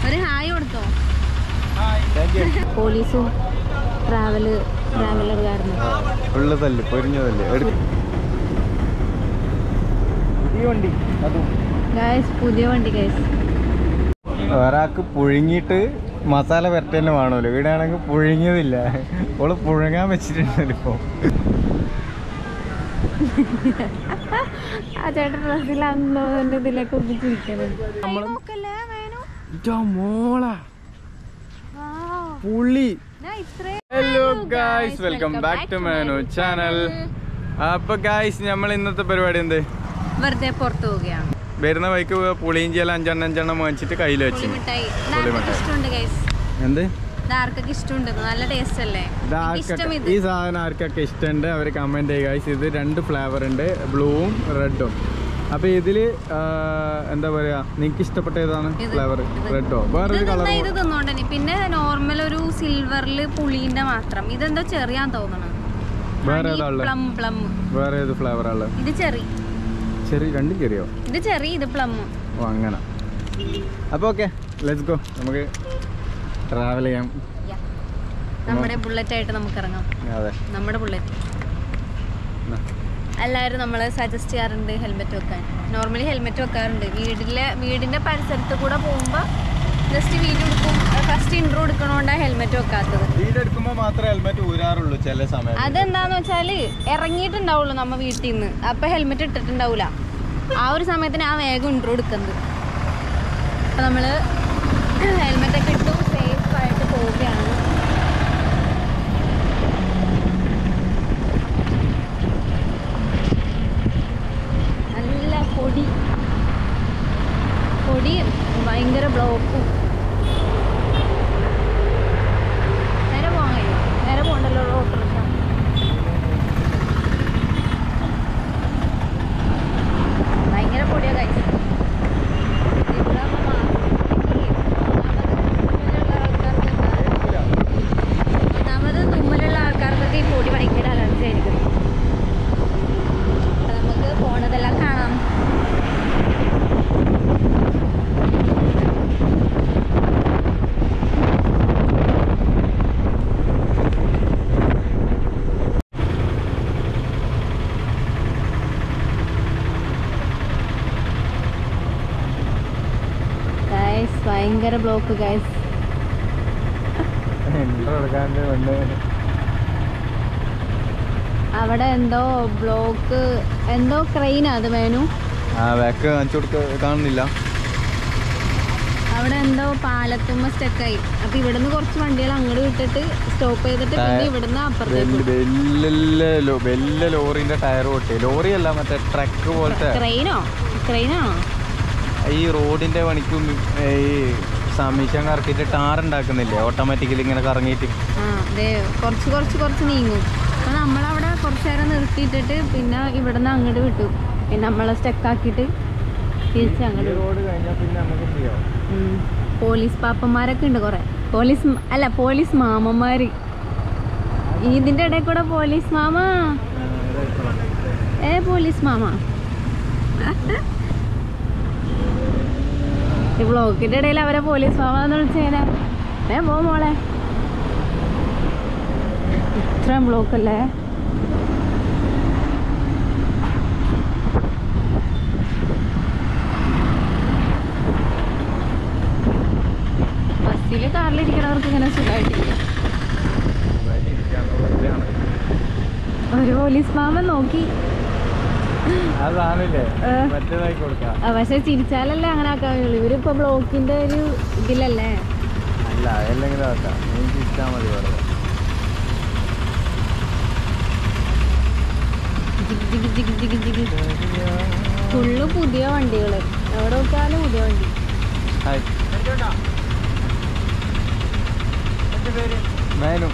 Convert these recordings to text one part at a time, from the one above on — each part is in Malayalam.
ഒരു ഹായ് കൊടുത്തോ താങ്ക് യു പോലീസും ട്രാവല് ട്രാവലറുകാരനും ഫുള്ള് തല്ല് പൊരിഞ്ഞ തല്ല് എടുക്ക് ഈ വണ്ടി അതും ഗൈസ് പുതിയ വണ്ടി ഗൈസ് ഒരാൾക്ക് പുഴുങ്ങിയിട്ട് മസാല വരട്ടന്നെ വേണമല്ലോ ഇവിടെ ആണെങ്കിൽ പുഴുങ്ങിയതില്ല ഓള് പുഴുങ്ങാൻ വെച്ചിട്ടുണ്ടല്ലോ ഇപ്പൊ ആ ചേട്ടൻ ഡ്രസ്സിൽ അന്നോ ഇതിലേക്ക് ഒപ്പിച്ചിരിക്കുന്നത് മോളാ പുളി hello guys welcome back to Manu channel അപ്പൊ ഗായ്സ് നമ്മൾ ഇന്നത്തെ പരിപാടി എന്ത് വെറുതെ പുറത്തു പോവുകയാണ് വരുന്ന വഴിക്ക് പുളിയിഞ്ചിയെല്ലാം അഞ്ചെണ്ണം അഞ്ചെണ്ണം വാങ്ങിച്ചിട്ട് കയ്യിൽ വെച്ചു പുളിമിഠായി പുളി ഇതാർക്കൊക്കെ മിഠായി. ഇഷ്ടമുണ്ട് ഗൈസ് എന്ത് ഇതാർക്കൊക്കെ ഇഷ്ടമുണ്ട് നല്ല ടേസ്റ്റ് അല്ലേ ഇത് എനിക്ക് ഇഷ്ടം ആർക്കൊക്കെ ഇത് ഈ സാധനം ആർക്കൊക്കെ ഇഷ്ടമുണ്ട് അവർ കമന്റ് ചെയ്യുക guys. ഇത് രണ്ട് ഫ്ലേവർ ഉണ്ട് ബ്ലൂവും റെഡും അപ്പൊ ഇതില് ആ, എന്താ പറയാ നിങ്ങക്ക് ഇഷ്ടപ്പെട്ട ഏതാണ് ഇത്, ഫ്ലേവർ ഇത്. റെഡോ ഇത് വേറൊരു കളർ തിന്നാ ഇത് തിന്നോണ്ടനി പിന്നെ നോർമൽ ഒരു സിൽവറിൽ പുളീന്റെ മാത്രം ഇതെന്തോ ചെറിയാൻ തോന്നണം വേറെ ഏതാ ഉള്ളത് പ്ലം പ്ലം വേറെ ഏത് ഫ്ലേവറാ ഉള്ളത് ഇത് ചെറി ചെറിയ രണ്ടും ചെറിയോ ഇത് ചെറി ഇത് പ്ലം ഓ അങ്ങനെ അപ്പൊ ഓക്കെ ലെറ്റ്സ് ഗോ നമുക്ക് ട്രാവൽ ചെയ്യാം നമ്മുടെ ബുള്ളറ്റ് ആയിട്ട് നമുക്ക് ഇറങ്ങാം അതെ നമ്മുടെ ബുള്ളറ്റ് എന്നാ. എല്ലാവരും നമ്മൾ സജസ്റ്റ് ചെയ്യാറുണ്ട് ഹെൽമെറ്റ് വെക്കാൻ നോർമലി ഹെൽമെറ്റ് വെക്കാറുണ്ട് വീടിലെ വീടിന്റെ പരിസരത്ത് കൂടെ പോകുമ്പോൾ ജസ്റ്റ് വീഡിയോ എടുക്കും ഫസ്റ്റ് ഇൻട്രോ എടുക്കണോണ്ടാണ് ഹെൽമെറ്റ് വെക്കാത്തത് വീടെടുക്കുമ്പോ മാത്രമേ ഹെൽമെറ്റ് ഊരാറുള്ളൂ ചില സമയത്ത് അതെന്താന്ന് വെച്ചാല് ഇറങ്ങിയിട്ടുണ്ടാവുള്ളൂ നമ്മ വീട്ടിൽ നിന്ന് അപ്പൊ ഹെൽമെറ്റ് ഇട്ടിട്ടുണ്ടാവൂല ആ ഒരു സമയത്തിന് ആ വേഗം ഇൻട്രോ എടുക്കുന്നത് അപ്പൊ നമ്മള് ഹെൽമെറ്റ് ഒക്കെ ഇട്ടു സേഫ് ആയിട്ട് പോവുകയാണ് നല്ല പൊടി പൊടി ഭയങ്കര ബ്ലോക്കും നേരെ പോകാൻ കഴിയും നേരെ പോകണ്ടല്ലോ ഓട്ടോറിക്ഷ ഭയങ്കര പൊടിയാ കഴിച്ചു ഒന്നാമത് തുമ്മലുള്ള ആൾക്കാർക്കൊക്കെ ഈ പൊടി ഭയങ്കര അലർജി ആയിരിക്കും അപ്പൊ നമുക്ക് പോണതെല്ലാം കാണാം ഗൈസ് ഭയങ്കര ബ്ലോക്ക് ഗൈസ് എൻട്രോ എടുക്കാണ്ട് വന്ന് അവിടെ എന്തോ ബ്ലോക്ക് എന്തോ ക്രെയിനാ അത് വേണു ആ ബാക്ക് കാണിച്ചു കൊടുക്ക കാണുന്നില്ല അവിടെ എന്തോ പാലത്തുമ്മ സ്റ്റക്കായി അപ്പൊ ഇവിടുന്ന് കുറച്ച് വണ്ടികൾ അങ്ങോട്ട് വിട്ടിട്ട് സ്റ്റോപ്പ് ചെയ്തിട്ട് പിന്നെ ഇവിടുന്ന് അപ്പുറത്തേക്ക് വലിയ വലിയ ലോ- വലിയ ലോറിന്റെ ടയർ പൊട്ടി ലോറി അല്ല മറ്റേ ട്രക്ക് പോലത്തെ ക്രെയിനോ ക്രെയിനാണോ ഈ റോഡിന്റെ പണിക്കും ഈ സമീശം കറക്കിയിട്ട് ടാർ ഉണ്ടാക്കുന്നില്ലേ ഓട്ടോമാറ്റിക്കലി ഇങ്ങനെ കറങ്ങിയിട്ട് ആ അതെ കുറച്ച് കുറച്ച് കുറച്ച് നീങ്ങും അപ്പൊ നമ്മളവിടെ കുറച്ച് നേരം നിർത്തിയിട്ടിട്ട് പിന്നെ ഇവിടുന്ന് അങ്ങോട്ട് വിട്ടു പിന്നെ നമ്മളെ സ്റ്റക്കാക്കിയിട്ട് തിരിച്ച് അങ്ങോട്ട് വിട്ടു. റോഡ് കഴിഞ്ഞാൽ പിന്നെ നമുക്ക് ചെയ്യാം ഉം. പോലീസ് പാപ്പന്മാരൊക്കെ ഉണ്ട് കുറെ പോലീസ് മ- അല്ല പോലീസ് മാമന്മാര് ഇതിന്റെ ഇടയിൽ കൂടെ പോലീസ് മാമ ഏ പോലീസ് മാമ ഈ ബ്ലോക്കിന്റെ ഇടയിൽ അവരെ പോലീസ് മാമ എന്ന് വിളിച്ചേനെ ഏ പോ മോളെ ഇത്രയും ബ്ലോക്ക് അല്ലേ ബസ്സില് കാറിലിരിക്കണവർക്ക് ഇങ്ങനെ സുഖമായിട്ടില്ല ഒരു പോലീസ് മാമൻ നോക്കി അതാണില്ലേ ഏ. മറ്റേതായി കൊടുക്കാം ആ, പക്ഷെ ചിരിച്ചാലല്ലേ അങ്ങനെ ആക്കാൻ കഴിയുള്ളൂ ഇവരിപ്പോ ബ്ലോക്കിന്റെ ഒരു ഇതിലല്ലേ അല്ല അതെല്ലെങ്കിലും ആക്കാം എനിക്ക് ഇഷ്ടാ മതി വെറുതെ ജിഗ് ജിഗ് ജിഗ് ജിഗ് ജിഗ് ഫുള്ള് പുതിയ വണ്ടികള് എവിടെ നോക്കിയാലും പുതിയ വണ്ടി ഹായ് മേനു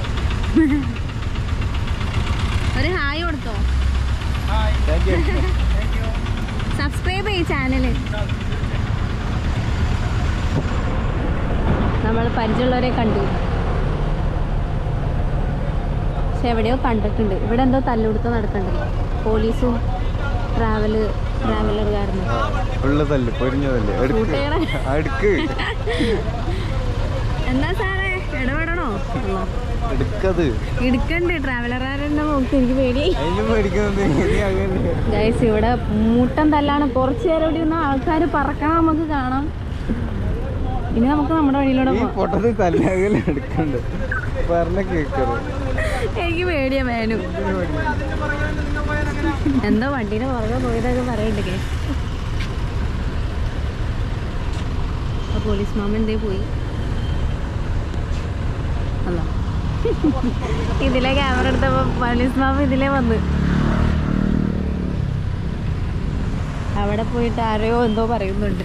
ഒരു ഹായ് കൊടുത്തോ താങ്ക് യു സബ്സ്ക്രൈബ് ചെയ്യ് ചാനല് നമ്മൾ പരിചയമുള്ളവരെ കണ്ടു പക്ഷെ എവിടെയോ കണ്ടിട്ടുണ്ട് ഇവിടെ എന്തോ തല്ലുകൊടുത്ത് നടക്കുന്നുണ്ട് പോലീസും ട്രാവല് ട്രാവലറുകാരന് ഉള്ളതല്ലേ പൊരിഞ്ഞതല്ലേ എടുക്ക് Shoot ചെയ്യണേ. ആ, എടുക്ക് എന്താ സാറേ ഇടപെടണോ അല്ലോ. എടുക്കത് എടുക്കണ്ടേ ട്രാവലറുകാരനെ നോക്കി എനിക്ക് പേടി അതിന് മേടിക്കുന്നത് നീ അങ്ങനെ ഗൈസ് ഇവിടെ മൂട്ടം തല്ലാണ് കുറച്ച് നേരം ഇവിടെ നിന്ന് ആൾക്കാർ പറക്കണം നമുക്ക് കാണാം ഇനി നമുക്ക് നമ്മുടെ വഴിയിലൂടെ ഈ പോവാം പൊട്ടത്തിൽ തല്ലാകല എടുക്കണ്ട് പറഞ്ഞ കേക്കറ് എനിക്ക് പേടിയാ മേനു എന്തോ വണ്ടീനെ പുറകെ പോയതൊക്കെ പറയണ്ട് കേ ആ പോലീസ് മാമ എന്തേ പോയി അല്ല ഇതിലെ ക്യാമറ എടുത്തപ്പോ പോലീസ് മാമ ഇതിലേ വന്ന് അവിടെ പോയിട്ട് ആരെയോ എന്തോ പറയുന്നുണ്ട്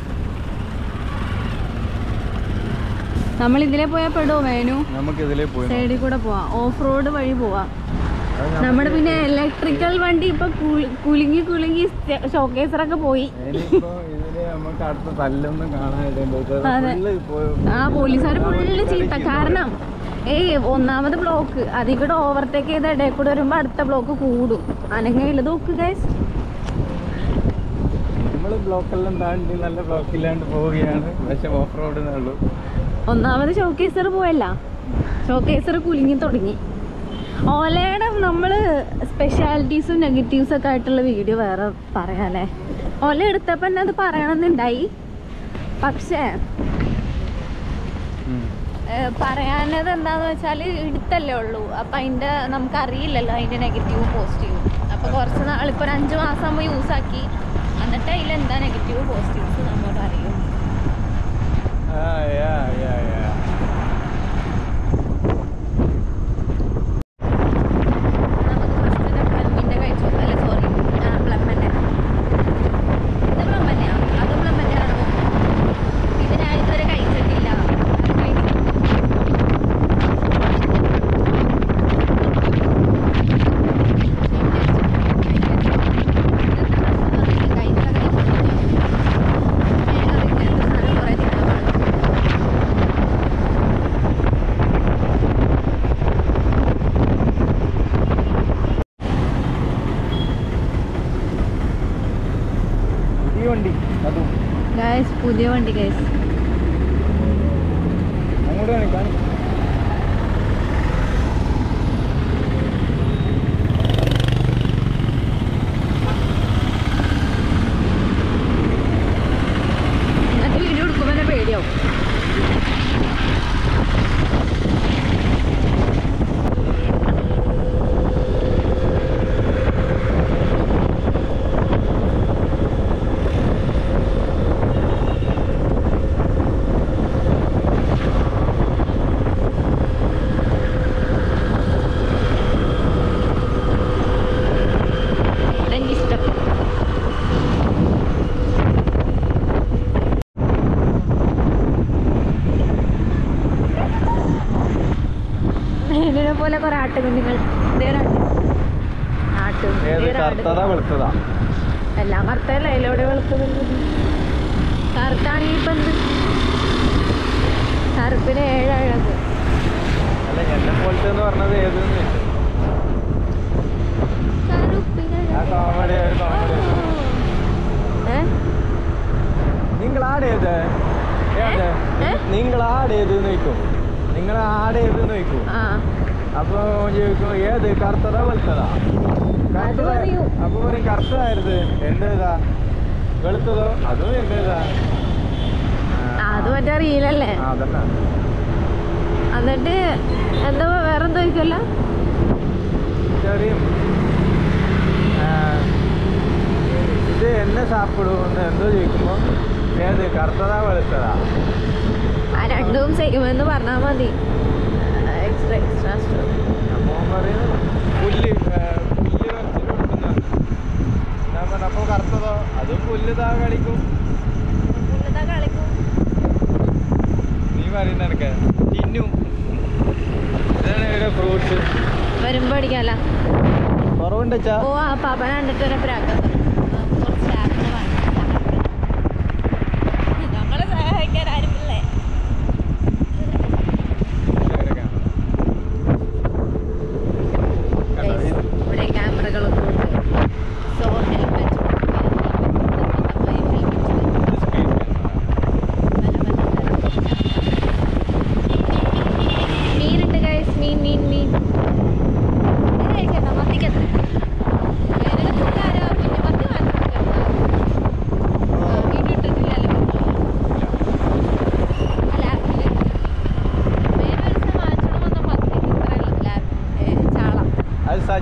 നമ്മൾ ഇതിലെ പോയാൽ പെടുവോ മേനു നമുക്ക് ഇതിലേ പോയി നോക്കാം. സൈഡിൽ കൂടെ പോവാം ഓഫ് റോഡ് വഴി പോവാം അത് നമ്മ- നമ്മുടെ പിന്നെ ഇലക്ട്രിക്കൽ വണ്ടി ഇപ്പൊ കുലു- കുലുങ്ങി കുലുങ്ങി ഷോക്കേസറൊക്കെ പോയി ഇനിയിപ്പോ ഇതില് നമുക്ക് അടുത്ത തല്ലൊന്നും കാണാനില്ല അതെ. ആ പോലീസുകാർ ഫുള്ള് ചീത്ത കാരണം ഏയ് ഒന്നാമത് ബ്ലോക്ക് അതിൽ കൂടെ ഓവർടേക്ക് ചെയ്ത ഇടയിൽ കൂടെ വരുമ്പോ അടുത്ത ബ്ലോക്ക് കൂടും അനങ്ങയില്ല നോക്ക് ഗൈസ് നമ്മള് ബ്ലോക്കെല്ലാം താണ്ടി നല്ല ബ്ലോക്കില്ലാണ്ട് പോവുകയാണ് പക്ഷെ ഓഫ് റോഡ് ഉള്ളൂ ഒന്നാമത് ഷോക്കേസർ പോയല്ല ഷോക്കേസർ കുലുങ്ങി തുടങ്ങി ഓലയുടെ നമ്മൾ സ്പെഷ്യാലിറ്റീസും നെഗറ്റീവ്സും ഒക്കെ ആയിട്ടുള്ള വീഡിയോ വേറെ പറയാല്ലേ ഓല എടുത്തപ്പോൾ തന്നെ അത് പറയണമെന്നുണ്ടായി പക്ഷേ ഏഹ് പറയാനത് എന്താന്ന് വെച്ചാൽ എടുത്തല്ലേ ഉള്ളൂ അപ്പം അതിൻ്റെ നമുക്ക് അറിയില്ലല്ലോ അതിൻ്റെ നെഗറ്റീവും പോസിറ്റീവും അപ്പോൾ കുറച്ച് നാൾ ഇപ്പോൾ ഒരു അഞ്ച് മാസം ആകുമ്പോൾ യൂസ് ആക്കി എന്നിട്ട് അതിൽ എന്താ നെഗറ്റീവ് പോസിറ്റീവ്സ് നമ്മോട് അറിയും നമുക്ക് ഫസ്റ്റ് പ്ലമ്മിൻ്റെ കഴിച്ചു അല്ല സോറി പ്ലമ്മൻ്റെ ഇത് പ്ലമ്മന്നെയാ അത് പ്ലമ്മൻ്റെയാണോ ഇത് ഞാൻ ഇതുവരെ കഴിച്ചിട്ടില്ല അത് കഴിച്ചു. ഈ വണ്ടി അതും ഗൈസ് പുതിയ വണ്ടി ഗൈസ് അങ്ങോട്ട് കാണിക്കാൻ എന്നിട്ട് വീഡിയോ എടുക്കുമ്പോൾ തന്നെ പേടിയാവും ഇതെനിക്കിഷ്ടം ഇതിനെ പോലെ കുറെ ആട്ടുകുഞ്ഞുങ്ങൾ ദേ ഒരാട്ട്. ആട്ട് ഏത് ദേ ഒരാട്. കറുത്തതാ വെളുത്തതാ എല്ലാം കറുത്തല്ല അതിലൂടെ വെളുത്തത് കറുത്താണെങ്കിൽ ഇപ്പം എന്ത് കറുപ്പിന് ഏഴഴക് അല്ല എന്നെ പോലത്തെ എന്ന് പറഞ്ഞത് ഏതെന്ന് ചോദിച്ചു കറുപ്പിന് ആ കോമഡി ഒരു കോമഡി ഏ? നിങ്ങൾ ആഡ് ചെയ്ത് ഏത് ഏ? നിങ്ങൾ ആഡ് ചെയ്ത് നോക്കും നിങ്ങൾ ആഡ് ചെയ്ത് നോക്കും ആ അപ്പൊ ചോദിക്കും ഏത് കറുത്തതാ വെളുത്തതാ കറുത്തതാ പറയൂ. അപ്പൊ പറയും കറുത്തതായിരുന്നു എന്റേതാ വെളുത്തതോ അതും എന്റേതാ ആ, അത് മറ്റേ റീലല്ലേ ആ, അതന്നെ എന്നിട്ട് എന്താ വേറെന്തോ ചോദിക്കല്ലോ ചെറിയ ആ, ഇത് എന്നെ സാപ്പിടുമെന്ന് എന്തോ ചോദിക്കുമ്പോ ഏത് കറുത്തതാ വെളുത്തതാ ആ രണ്ടും ചെയ്യുമെന്ന് പറഞ്ഞാൽ മതി എക്സ്ട്രാ എക്സ്ട്രാ അപ്പൊ അവൻ പറയുന്നു പുല്ല് ആ, പുല്ല് കുറച്ചിട്ട് കൊടുക്കുന്ന ഞാൻ പറഞ്ഞു അപ്പൊ കറുത്തതോ അതും പുല്ല് താ കളിക്കും കളിക്കും നീ പറയുന്ന എനിക്ക് തിന്നും ഇതാണ് ഇവിടെ ഫ്രൂട്ട്സ് വരുമ്പോ അടിക്കാല്ല കുറവുണ്ടച്ചാ ഓ ആ പാപ്പന കണ്ടിട്ട് ഒരു പ്രാക്കം കുറച്ച് ആപ്പിള് വേണം. നമ്മളെ സഹായിക്കാൻ ആരുമില്ലേ Guys, ഇവിടെ ക്യാമറകളൊക്കെ ഉണ്ട് സോ ഹെൽമെറ്റ്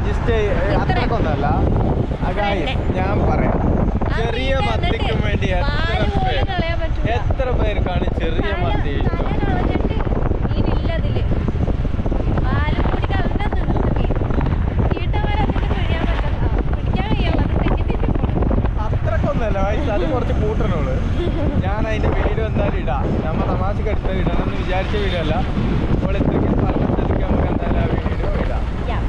അഡ്ജസ്റ്റ് അത്രക്കൊന്നല്ല തന്നെ. ഞാൻ പറയാം ആ ചെറിയ മീൻ മത്തിക്കും കണ്ടിട്ട് വേണ്ടി എത്ര വാല് പോലും പേര് കളയാൻ പറ്റൂല. എത്ര പേർക്കാണ് ചെറിയ തല- മത്തി തല ഇഷ്ടം കളഞ്ഞിട്ട് മീനില്ല അതില്. വാലും കൂടി കളഞ്ഞാ തീർന്നു മീൻ. ചീട്ടന്മാരെ അതിന് പിഴിയാൻ പറ്റണ്ട. പിടിക്കാൻ കഴിയുള്ളൂ. അത് തെറ്റി തെറ്റി പോകും. അത്രക്കൊന്നല്ല വയസ്സ് അത് കുറച്ച് കൂട്ടണുള്ളൂ ഞാൻ അതിന്റെ വീഡിയോ എന്തായാലും ഇടാം നമ്മ തമാശക്ക് എടുത്ത ഇടണം എന്ന് വിചാരിച്ച വീഡിയോ അല്ല അപ്പോൾ ഇത്രയ്ക്കും പറഞ്ഞ സ്ഥിതിക്ക് നമുക്ക് എന്തായാലും ആ വീഡിയോ ഇടാം യാ.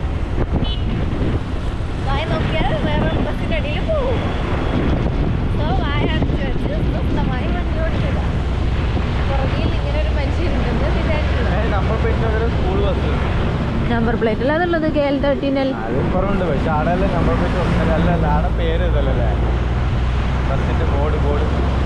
വായ നോക്കിയാൽ വേറെ ബസ്സിന്റെ അടിയിൽ പോകും സോ വായ അടച്ചു വെച്ച് സ്വന്തമായി വണ്ടിയോടിക്കുക പുറകിൽ ഇങ്ങനെ ഒരു മനുഷ്യരുണ്ടെന്ന് വിചാരിക്കുക നമ്മൾ പിന്നെ ഒരു സ്കൂൾ ബസ് നമ്പർ പ്ലേറ്റ് അല്ലാതുള്ളത് കെ എൽ തേർട്ടീൻ എൽ അത് കുറവുണ്ട് പക്ഷെ ആടെ നമ്പർ പ്ലേറ്റ് ഒന്നല്ല അല്ല അല്ല ആടെ പേര് ഇതല്ലേ ബസ്സിന്റെ ബോർഡ് ബോർഡ്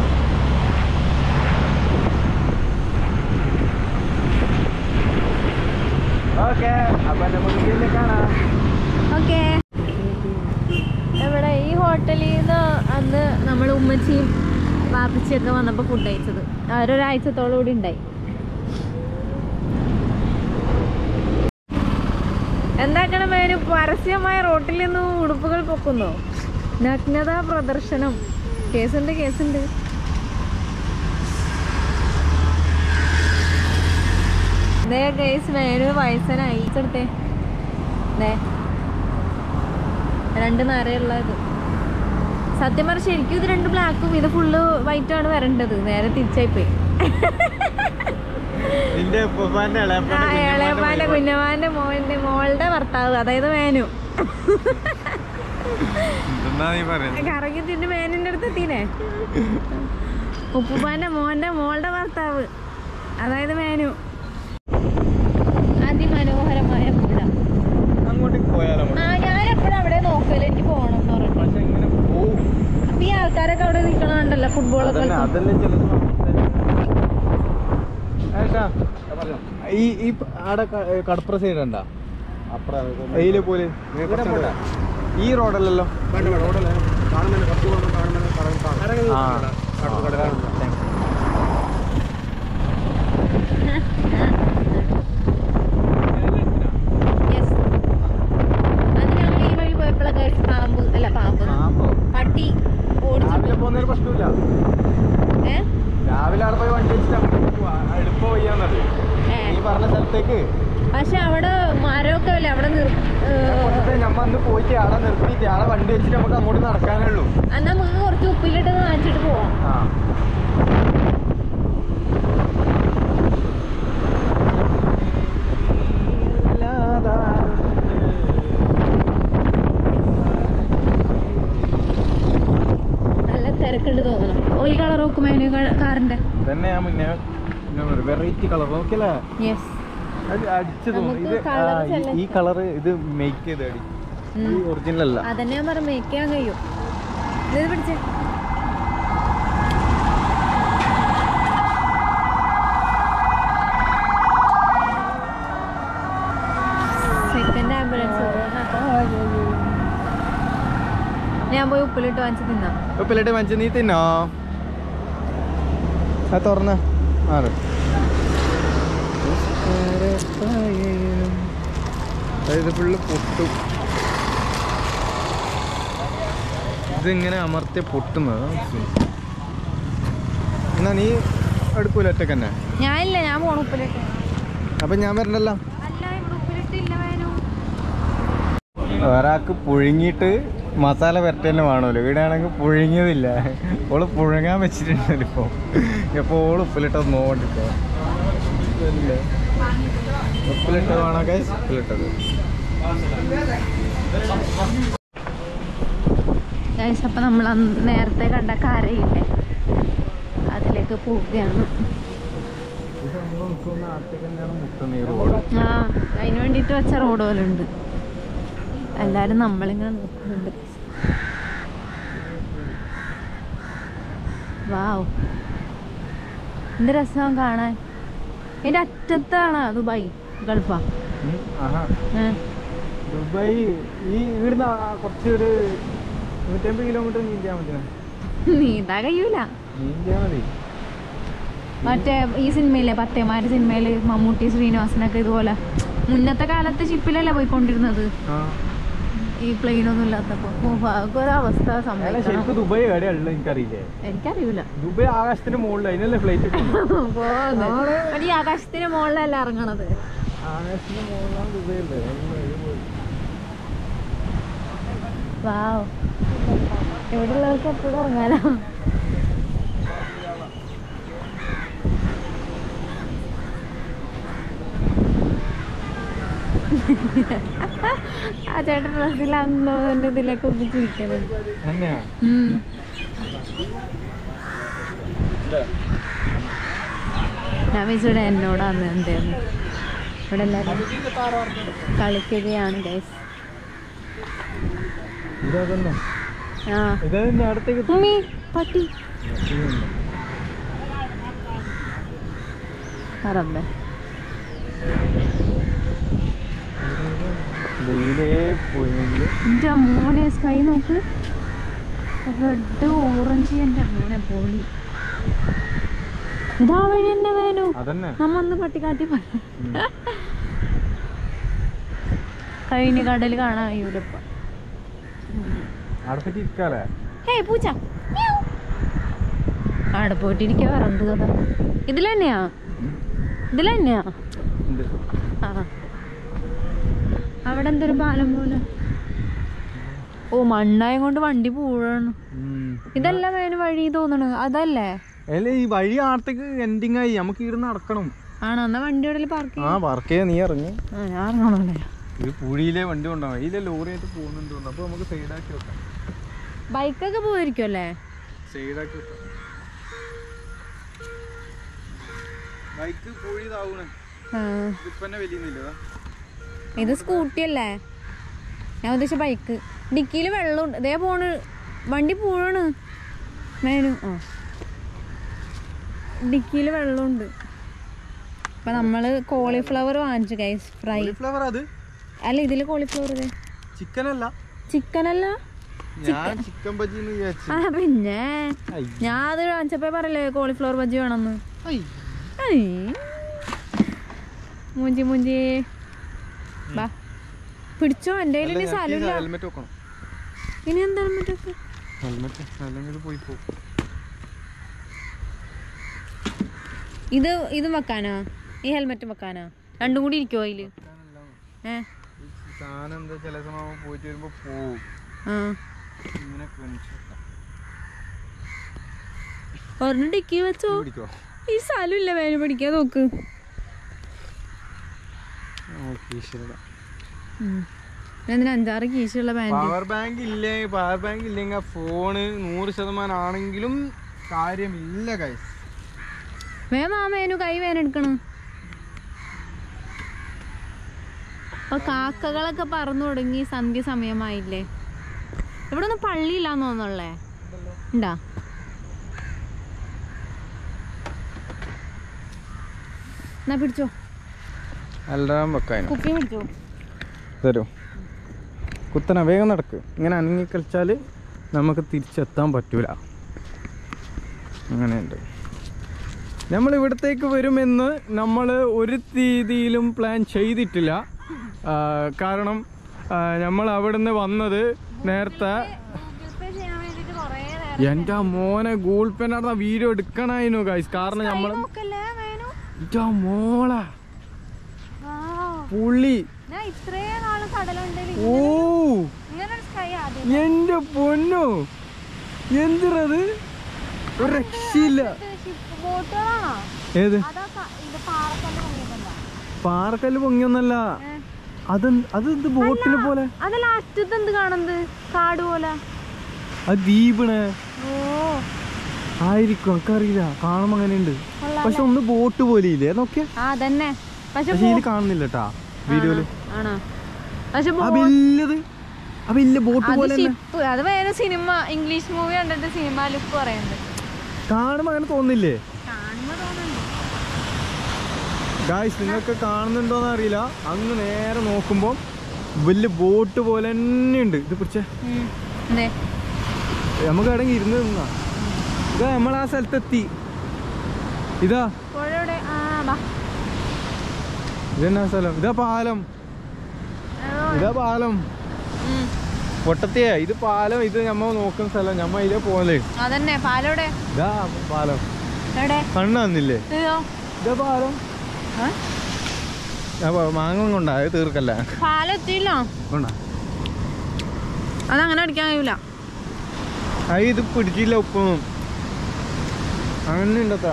ഓക്കെ അപ്പൊ നമുക്ക് പിന്നെ കാണാം ഓക്കെ ഇവിടെ ഈ ഹോട്ടലിൽ നിന്ന് അന്ന് നമ്മൾ ഉമ്മച്ചിയും വാപ്പിച്ചിയൊക്കെ വന്നപ്പോൾ ഫുഡ് കഴിച്ചത് അവരൊരാഴ്ചത്തോളം കൂടി ഉണ്ടായി എന്താക്കണം വേണു പരസ്യമായ റോട്ടിൽ നിന്ന് ഉടുപ്പുകൾ പൊക്കുന്നോ നഗ്നത പ്രദർശനം കേസുണ്ട് കേസുണ്ട് ദേ ഗൈസ് വേണു വയസ്സനായി ചെടുത്തേ ദേ രണ്ട് നിറയുള്ളത് സത്യം പറഞ്ഞ ശരിക്കും ഇത് രണ്ട് ബ്ലാക്കും ഇത് ഫുള്ള് വൈറ്റ് ആണ് വരേണ്ടത് നേരെ തിരിച്ചായി പോയി നിന്റെ ഉപ്പമാന്റെ ആ ഇളയപ്പാന്റെ കുഞ്ഞമാന്റെ മോന്റെ മോളുടെ ഭർത്താവ് അതായത് മേനു എന്താ നീ പറയുന്നത് കറങ്ങി തിന്ന് മേനിന്റെ അടുത്ത് എത്തീനെ ഉപ്പുപ്പാന്റെ മോന്റെ മോളുടെ ഭർത്താവ് അതായത് മേനു അതിമനോഹരമായ പുഴ അങ്ങോട്ടേക്ക് പോയാലോ ആ ഞാനെപ്പോഴും അവിടെ നോക്കല് എനിക്ക് പോകണം എന്ന് പറഞ്ഞു പക്ഷെ ഇങ്ങനെ പോവും അപ്പൊ ഈ ആൾക്കാരൊക്കെ അവിടെ നിൽക്കണുണ്ടല്ലോ ഫുട്ബോളൊക്കെ അതന്നെ കളിച്ച്. അതല്ലേ ചിലത് ഏട്ടാ ഈ ഈ പ- ആടെ ക- ഏ, കടപ്പുറ സൈഡ് ഉണ്ടാ ഇതിലെ പോലെ ഈ റോഡല്ലല്ലോ ആ Yes. അത് ഞങ്ങൾ ഈ വഴി പോയപ്പോഴൊക്കെ പാമ്പ് അല്ല പാമ്പ് പട്ടി ഓടിച്ചു രാവിലെ പോകുന്നൊരു പ്രശ്നമില്ല ഏ രാവിലെ അവിടെ പോയി വണ്ടി വെച്ചിട്ട് അങ്ങോട്ട് പോവാ എളുപ്പം വയ്യാന്നത് ഏ. ഈ പറഞ്ഞ സ്ഥലത്തേക്ക് പക്ഷെ അവിടെ മരമൊക്കെ അല്ലേ അവിടെ നിർ ഏ, നമ്മ അന്ന് പോയിട്ട് ആടെ നിർത്തിയിട്ട് ആടെ വണ്ടി വെച്ചിട്ട് നമുക്ക് അങ്ങോട്ട് നടക്കാനേ ഉള്ളൂ എന്നാ നമുക്ക് കുറച്ച് ഉപ്പിലിട്ട് വാങ്ങിച്ചിട്ട് പോവാം ആ നല്ല തിരക്കുണ്ട് തോന്നണം ഒരു കളർ നോക്കുമേനു കാറിന്റെ തന്നെ ഞാൻ മുന്നേ വെറൈറ്റി കളർ നോക്കിയല്ലേ യെസ് അത് അടിച്ചു തോന്നുന്നു നമുക്ക് ഇത് colour ആ, ഈ- select ഈ കളർ ഇത് മേക്ക് ചെയ്ത് അടി ഈ ഒറിജിനൽ അല്ല അതന്നെ ഞാൻ പറഞ്ഞു മേക്കാൻ കഴിയും ഇത് പിടിച്ചേ സെക്കൻഡ് ആംബുലൻസ് ഞാൻ പോയി ഉപ്പിലിട്ട് വാങ്ങിച്ച് തിന്നാം ഉപ്പിലിട്ട് മഞ്ച് നീ തിന്നോ ആ തുറന്ന ആറ് ഇത് ഫുള്ള് പൊട്ടും ഇതിങ്ങനെ അമർത്തിയ പൊട്ടുന്നത് എന്നാ നീ എടുക്കൂല ഒറ്റക്ക് തന്നെ ഞാനില്ല ഞാൻ പോണു ഉപ്പിലിട്ട് അപ്പൊ ഞാൻ വരണ്ടല്ലോ അല്ല ഇവിടെ ഉപ്പിലിട്ടില്ല വേനു ഒരാൾക്ക് പുഴുങ്ങിയിട്ട് മസാല വരട്ടെ തന്നെ വേണമല്ലോ ഇവിടെ ആണെങ്കിൽ പുഴുങ്ങിയതില്ല ഓള് പുഴുങ്ങാൻ വെച്ചിട്ടുണ്ട് ഇപ്പോൾ ഇപ്പോൾ ഓള് ഉപ്പിലിട്ടത് നോണ്ടിട്ടോ ഉപ്പിലിട്ട് വേണോ ഗൈസ് ഉപ്പിലിട്ടത് ഗൈസ് അപ്പം നമ്മൾ അന്ന് നേരത്തെ കണ്ട കരയില്ലേ അതിലേക്ക് പോവുകയാണ് ആ അതിന് വേണ്ടിയിട്ട് വെച്ച റോഡ് പോലെ ഉണ്ട് എല്ലാരും നമ്മളിങ്ങനെ നോക്കുന്നുണ്ട് വാവ് എന്ത് രസം കാണാൻ ഇതിന്റെ അറ്റത്താണ് ദുബായ് ഗൾഫാ ഏ. ദുബായ് ഈ ഇവിടുന്ന് ആ കുറച്ച് ഒരു നൂറ്റമ്പത് കിലോമീറ്റർ നീന്തിയാൽ മതി നീന്താൻ കഴിയൂല നീന്തിയാൽ മതി മറ്റേ ഈ സിനിമയിലെ പത്തേമാര് സിനിമയില് മമ്മൂട്ടി ശ്രീനിവാസനൊക്കെ ഇതുപോലെ മുന്നത്തെ കാലത്ത് ഷിപ്പിലല്ലേ പോയിക്കൊണ്ടിരുന്നത് ആ ഈ പ്ലെയിൻ ഒന്നും ഇല്ലാത്തപ്പോ ഒരവസ്ഥ അല്ല സംഭവിക്കണം ശരിക്കും ദുബായ് എവിടെയുള്ള എനിക്കറിയില്ലേ എനിക്കറിയൂല ദുബായ് ആകാശത്തിന് മുകളിൽ അതിനല്ലേ ഫ്ലൈറ്റ് ഈ ആകാശത്തിന് മുകളിലല്ല ഇറങ്ങണത് ആകാശത്തിന് മുകളിലാണ് ദുബായ് ഉള്ളത് വാവ് ഇവിടെയുള്ളവർക്ക് എപ്പോഴും ഇറങ്ങാലോ ആ ചേട്ടൻ ഡ്രസ്സിലാണെന്നോ എൻ്റെ ഇതിലൊക്കെ ഒന്നിച്ചിരിക്കണത് തന്നെയാ ഞാൻ വിളിച്ചിവിടെ എന്നോടാണ് എന്തായിരുന്നു ഇവിടെ എല്ലാവരും കളിക്കുകയാണ് ഗൈസ് ഇതാ തന്നെ ആ ഇത് തന്നെ അടുത്തേക്ക് ഉമ്മി പട്ടി പറമ്പേ വെയിലേ പോയെങ്കിൽ എൻ്റെ മോനെ സ്കൈ നോക്ക് റെഡ് ഓറഞ്ച് എൻ്റെ മോനെ പൊളി ഇതാ വഴി എന്നെ വേനു അതന്നെ നമ്മ ഒന്ന് പട്ടിക്കാട്ടി പോയി കഴിഞ്ഞ കടൽ കാണാൻ കഴിയൂലപ്പ അവിടെ പറ്റി ഇരിക്കാലേ ഹേ പൂച്ച മ്യാവ്. അവിടെ പോയിട്ടിരിക്കുക വേറെന്ത് കഥ ഇതിൽ തന്നെയാ ഇതിൽ തന്നെയാ ഉണ്ട് ആ അവിടെ എന്തൊരു പാലം പോലെ ഓ മണ്ണായം കൊണ്ട് വണ്ടി പൂഴാണ് ഉം. ഇതല്ല വേന് വഴി തോന്നണ് അതല്ലേ അല്ല ഈ വഴി ആടത്തേക്ക് എൻഡിങ് ആയി നമുക്ക് ഇരുന്ന് നടക്കണം ആണോ എന്നാ വണ്ടി എവിടെ പാർക്ക് ആ വർക്ക് ചെയ്യാൻ നീ ഇറങ്ങി ആ ഞാൻ ഇറങ്ങണല്ലേ ഇത് പുഴിയിലെ വണ്ടി കൊണ്ടാവും ഇതിലെ ലോറി ആയിട്ട് പോകുന്നുണ്ട് തോന്നുന്നു അപ്പൊ നമുക്ക് സൈഡാക്കി വെക്കാം ബൈക്കൊക്കെ പോയിരിക്കും അല്ലേ സൈഡാക്കി വെക്കാം ബൈക്ക് പുഴി ഇതാവണേ ആ. ഇപ്പൊ തന്നെ വലിയുന്നില്ല ഇത് സ്കൂട്ടി അല്ലേ ഞാൻ ഉദ്ദേശിച്ച ബൈക്ക് ഡിക്കിയിൽ വെള്ളമുണ്ട് ഇതേ പോണ് വണ്ടി പൂഴാണ് മേനു ആ ഡിക്കിയിൽ വെള്ളമുണ്ട് അപ്പൊ നമ്മള് കോളിഫ്ലവർ വാങ്ങിച്ചു ഗൈസ് ഫ്രൈ ഫ്ലവർ അത് അല്ല ഇതില് കോളിഫ്ലവർ ഇതേ ചിക്കൻ അല്ല ചിക്കൻ അല്ല ഞാൻ ചിക്കൻ ബജി എന്ന് വിചാരിച്ചു ആ പിന്നെ ഐ. ഞാൻ അത് കാണിച്ചപ്പോ പറയല്ലേ കോളിഫ്ലവർ ബജ്ജി വേണമെന്ന് ഐ. ഐ. മൂഞ്ചി മൂഞ്ചി ബാ പിടിച്ചോ എൻ്റെ അല്ല, കയ്യിൽ ഞങ്ങൾക്ക് ഈ സ്ഥലമില്ല ഹെൽമെറ്റ് വെക്കണം ഇനി എന്താണ് മറ്റൊക്കെ ഹെൽമെറ്റ് അല്ലെങ്കിൽ ഇത് പോയി പോകും ഇത് ഇതും വെക്കാനാ ഈ ഹെൽമെറ്റ് വെക്കാനാ രണ്ടും കൂടി ഇരിക്കുവോ അതില് ഏ സാധനം എന്താ ചില സമയം പോയിട്ട് വരുമ്പോ പോവും ആ ഇങ്ങനെ കാണിച്ചു വെക്കാം. ഒരെണ്ണം ഡിക്കി വെച്ചോ ഇത് പിടിക്കോ ഈ സ്ഥലമില്ല വേന പിടിക്കാൻ നോക്ക് ഓക്കെ ശരിടാ എന്തിനാ അഞ്ചാറ് കീശുള്ള പാൻറ് പവർ ബാങ്ക് ഇല്ലേ പവർ ബാങ്ക് ഇല്ലെങ്കിൽ ഫോണ് നൂറ് ശതമാനം ആണെങ്കിലും കാര്യമില്ല കൈസ് വേ മാമേനു കൈ വേനെടുക്കണ് അപ്പൊ കാക്കകളൊക്കെ പറന്നു തുടങ്ങി സന്ധ്യ സമയമായില്ലേ ഇവിടെ ഒന്നും പള്ളിയില്ലാന്ന് തോന്നുള്ളേ ഉണ്ടാ എന്നാ പിടിച്ചോ എല്ലാം വെക്കാനും കുപ്പി പിടിച്ചോ തരൂ കുത്തന വേഗം നടക്ക് ഇങ്ങനെ അനങ്ങി കളിച്ചാൽ നമുക്ക് തിരിച്ചെത്താൻ പറ്റൂല അങ്ങനെയുണ്ട് നമ്മൾ ഇവിടത്തേക്ക് വരുമെന്ന് നമ്മൾ ഒരു രീതിയിലും പ്ലാൻ ചെയ്തിട്ടില്ല ആ, കാരണം നമ്മൾ അവിടുന്ന് വന്നത് നേരത്തെ എൻ്റെ മോനെ ഗൂഗിൾ പേ നടന്ന വീഡിയോ എടുക്കണമായിരുന്നു ഗൈസ് കാരണം നമ്മൾ എൻ്റെ മോളെ പുള്ളി ഞാൻ ഇത്രയും നാള് കടലുണ്ടെങ്കിൽ ഓ ഇങ്ങനെ സ്കൈ ആദ്യം എന്റെ പൊന്നു എന്തിറത് ഒരു രക്ഷയില്ല ബോട്ടുകളാണോ ഏത് അതാ ക- ഇത് പാറക്കല്ല് പൊങ്ങിയതല്ല പാറക്കല്ല് പൊങ്ങിയൊന്നല്ല അത് അതെന്ത് ബോട്ടിനെ പോലെ അതല്ല അറ്റത്ത് എന്ത് കാണുന്നത് കാട് പോലെ അത് ദ്വീപിണ് ഓ ആയിരിക്കും എനിക്കറിയില്ല കാണുമ്പോ അങ്ങനെയുണ്ട് പക്ഷെ ഒന്ന് ബോട്ട് പോലെ ഇല്ലേ നോക്കിയ ആ തന്നെ പക്ഷെ പക്ഷെ ഇതിൽ കാണുന്നില്ല കേട്ടാ വീഡിയോയില് ആണോ പക്ഷെ ആ വലിയത് ആ വലിയ ബോട്ട് അത് പോലെ തന്നെ ഷിപ്പ് അത് വേറെ സിനിമ ഇംഗ്ലീഷ് മൂവി കണ്ടിട്ട് സിനിമ ലുക്ക് പറയുന്നുണ്ട് കാണുമ്പോ അങ്ങനെ തോന്നില്ലേ കാണുമ്പോ തോന്നുന്നുണ്ട് ഗായ്സ് നിങ്ങൾക്ക് കാണുന്നുണ്ടോന്ന് അറിയില്ല അങ്ങ് നേരെ നോക്കുമ്പോ വലിയ ബോട്ട് പോലെ തന്നെ ഉണ്ട് ഇത് പിടിച്ചേ ഉം. എന്തേ നമുക്ക് എവിടെയെങ്കിലും ഇരുന്ന് നിന്നാ ഇതാ നമ്മൾ ആ സ്ഥലത്തെത്തി ഇതാ പുഴയുടെ ആ ബാ ഇതെന്നാ സ്ഥലം ഇതാ പാലം ഏതോ ഇതാ പാലം ഉം. പൊട്ടത്തിയേ ഇത് പാലം ഇത് നമ്മ നോക്കുന്ന സ്ഥലം നമ്മ ഇതിലെ പോലെ അതന്നെ പാലോടെ ഇതാ പാലം എവിടെ കണ്ണു വന്നില്ലേ ഇതോ ഇതാ പാലം ഏ? അപ്പൊ മാങ്ങ കൊണ്ടാ അത് തീർക്കല്ല പാലം എത്തിയില്ല കൊണ്ടാ അതങ്ങനെ അടിക്കാൻ കഴിയൂല അത് ഇത് പിടിച്ചില്ല ഉപ്പൊന്നും അങ്ങനെ ഉണ്ടത്ര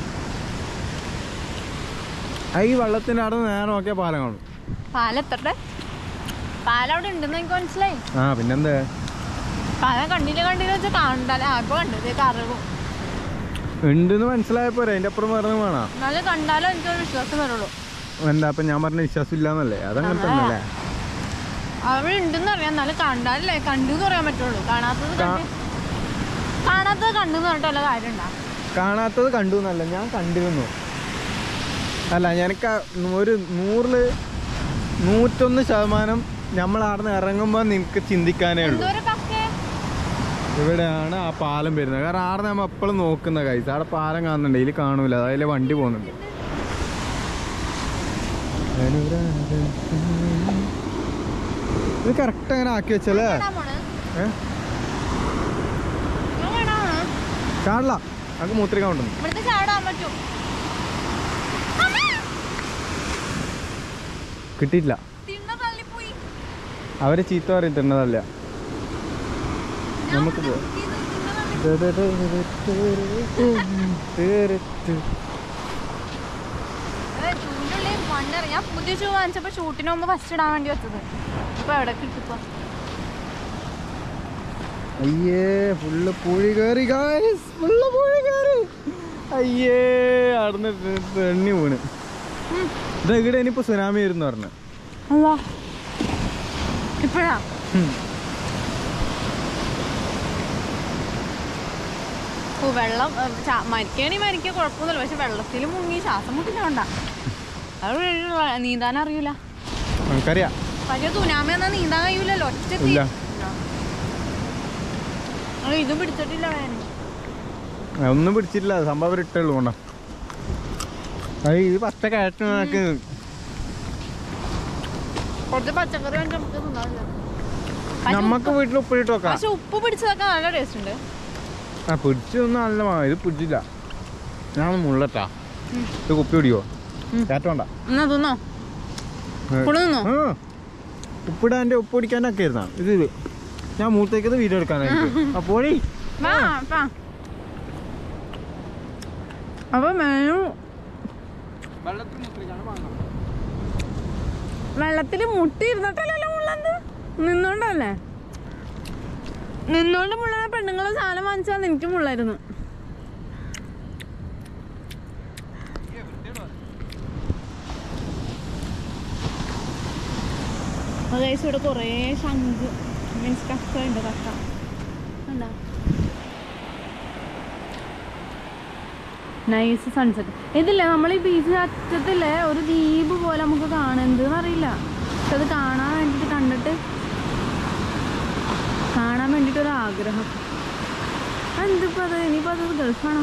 അത് ഈ വെള്ളത്തിന്റെ അവിടെ നേരെ നോക്കിയ പാലം കാണും പാലം എത്തട്ടെ പാലം അവിടെ ഉണ്ടെന്ന് എനിക്ക് മനസ്സിലായി ആ പിന്നെന്താ പാലം കണ്ടില്ല കണ്ടില്ല വെച്ചാൽ കാണണ്ടല്ലേ ആ ഇപ്പൊ കണ്ടത് കറവും ഉണ്ടെന്ന് മനസ്സിലായപ്പോ അതിന്റെ അപ്പുറം പറഞ്ഞു വേണം എന്നാലും കണ്ടാലും എനിക്കൊരു വിശ്വാസം വരുള്ളൂ എന്താ അപ്പൊ ഞാൻ പറഞ്ഞ വിശ്വാസം ഇല്ലാന്നല്ലേ അതങ്ങനെ തന്നെ അല്ലേ അവിടെ ഉണ്ടെന്ന് അറിയാം എന്നാലും കണ്ടാലല്ലേ കണ്ടു എന്ന് പറയാൻ പറ്റുള്ളൂ കാണാത്തത് കാ- കണ്ട് കാണാത്തത് കണ്ടു എന്ന് പറഞ്ഞിട്ട് വല്ല കാര്യം ഉണ്ടാ കാണാത്തത് കണ്ടു എന്നല്ല ഞാൻ കണ്ടിരുന്നു അല്ല എനിക്ക് ഒരു നൂറില് നൂറ്റൊന്ന് ശതമാനം നമ്മൾ അവിടെ ഇറങ്ങുമ്പോൾ നിനക്ക് ചിന്തിക്കാനേ ഉള്ളൂ എന്തോരം പക്ഷേ ഇവിടെയാണ് ആ പാലം വരുന്നത് കാരണം ആടെ നമ്മൾ എപ്പോഴും നോക്കുന്ന കൈസ് അവിടെ പാലം കാണുന്നുണ്ട് ഇതിൽ കാണൂല അതിലെ വണ്ടി പോകുന്നുണ്ട് ഇത് കറക്റ്റ് അങ്ങനെ ആക്കി വെച്ചല്ലേ കാണാൻ പോണ് ഏ ഞാൻ കാണാൻ പോണ്. കാണില്ല നമുക്ക് മൂത്രിക്കാൻ ഉണ്ടെന്ന് ഇവിടുത്തെ ചാടാൻ പറ്റും കിട്ടിയിട്ടില്ല തിണ്ണ തള്ളിപ്പോയി അവരെ ചീത്ത പറയും തിന്നതല്ല നമുക്ക് പോവാം ചൂണ്ടുള്ളി മണ്ണറി ഞാൻ പുതിയ ഷൂ വാങ്ങിച്ചപ്പോ ഷൂട്ടിന് മുമ്പ് ഫസ്റ്റ് ഇടാൻ വേണ്ടി വെച്ചത് ഇപ്പൊ എവിടെ കിട്ടിപ്പോ അയ്യേ ഫുള്ള് പുഴി കയറി ഗായ്സ് ഫുള്ള് പുഴി കയറി അയ്യേ അവിടുന്ന് തെണ്ണി വീണ് ഇതാ ഇവിടെ ഇനിയിപ്പോ സുനാമി വരുന്നു പറഞ്ഞു അല്ലോ ഇപ്പഴാ ഓ വെള്ളം മരിക്കണി മരിക്കുക കുഴപ്പമൊന്നുമില്ല പക്ഷെ വെള്ളത്തിൽ മുങ്ങി ശ്വാസം മുട്ടില്ല വേണ്ട അത് നീന്താൻ അറിയൂല നമുക്കറിയാം പക്ഷെ സുനാമി എന്നാ നീന്താൻ കഴിയൂലല്ലോ ഒറ്റ ഇല്ല. ഇതും പിടിച്ചിട്ടില്ല വേന ഒന്നും പിടിച്ചിട്ടില്ല സംഭവം അവർ ഇട്ടുള്ളൂ കൊണ്ട അത് ഇത് പച്ച കയറ്റം നമുക്ക് കുറച്ച് പച്ചക്കറി വാങ്ങിച്ച് നമുക്ക് തിന്നാമല്ലോ. പക്ഷെ നമ്മക്ക് വീട്ടിൽ ഉപ്പിട്ട് വെക്കാം പക്ഷെ ഉപ്പ് പിടിച്ചതൊക്കെ നല്ല ടേസ്റ്റ് ഉണ്ട് ആ പിടിച്ചൊന്നും നല്ല മാ- ഇത് പിടിച്ചില്ല ഞാൻ മുള്ളട്ടാ ഇത് കുപ്പി പിടിക്കോ ഉം. കയറ്റോണ്ട എന്നാ തിന്നോ ഇവിടെ നിന്നോ ആ ഉപ്പിടാൻ്റെ ഉപ്പ് പിടിക്കാനൊക്കെ ഇരുന്നാ ഇത് ഇത് ഞാൻ മൂത്തേക്കത് വീഡിയോ എടുക്കാനായിട്ട് അപ്പോഴേ വാ വാ അപ്പൊ മെനു വെള്ളത്തിൽ മുട്ടി ഇരുന്നിട്ടല്ലല്ലോ മുള്ളത് നിന്നോണ്ടല്ലേ നിന്നോണ്ട് മുള്ളണ പെണ്ണുങ്ങളെ സാധനം വാങ്ങിച്ചാൽ എനിക്ക് മുള്ളായിരുന്നു അതേശം ഇവിടെ കുറേ ശംഖ് മീൻസ് കക്ക ഉണ്ട് കക്ക കണ്ടോ നൈസ് സൺസെറ്റ് ഇതില്ലേ നമ്മൾ ഈ ബീച്ച് അറ്റത്തില്ലേ ഒരു ദ്വീപ് പോലെ നമുക്ക് കാണുന്നത് അറിയില്ല പക്ഷെ അത് കാണാൻ വേണ്ടിയിട്ട് കണ്ടിട്ട് കാണാൻ വേണ്ടിയിട്ട് ഒരു ആഗ്രഹം എന്തിപ്പോ അത് ഇനിയിപ്പോ അത് ഗൾഫാണോ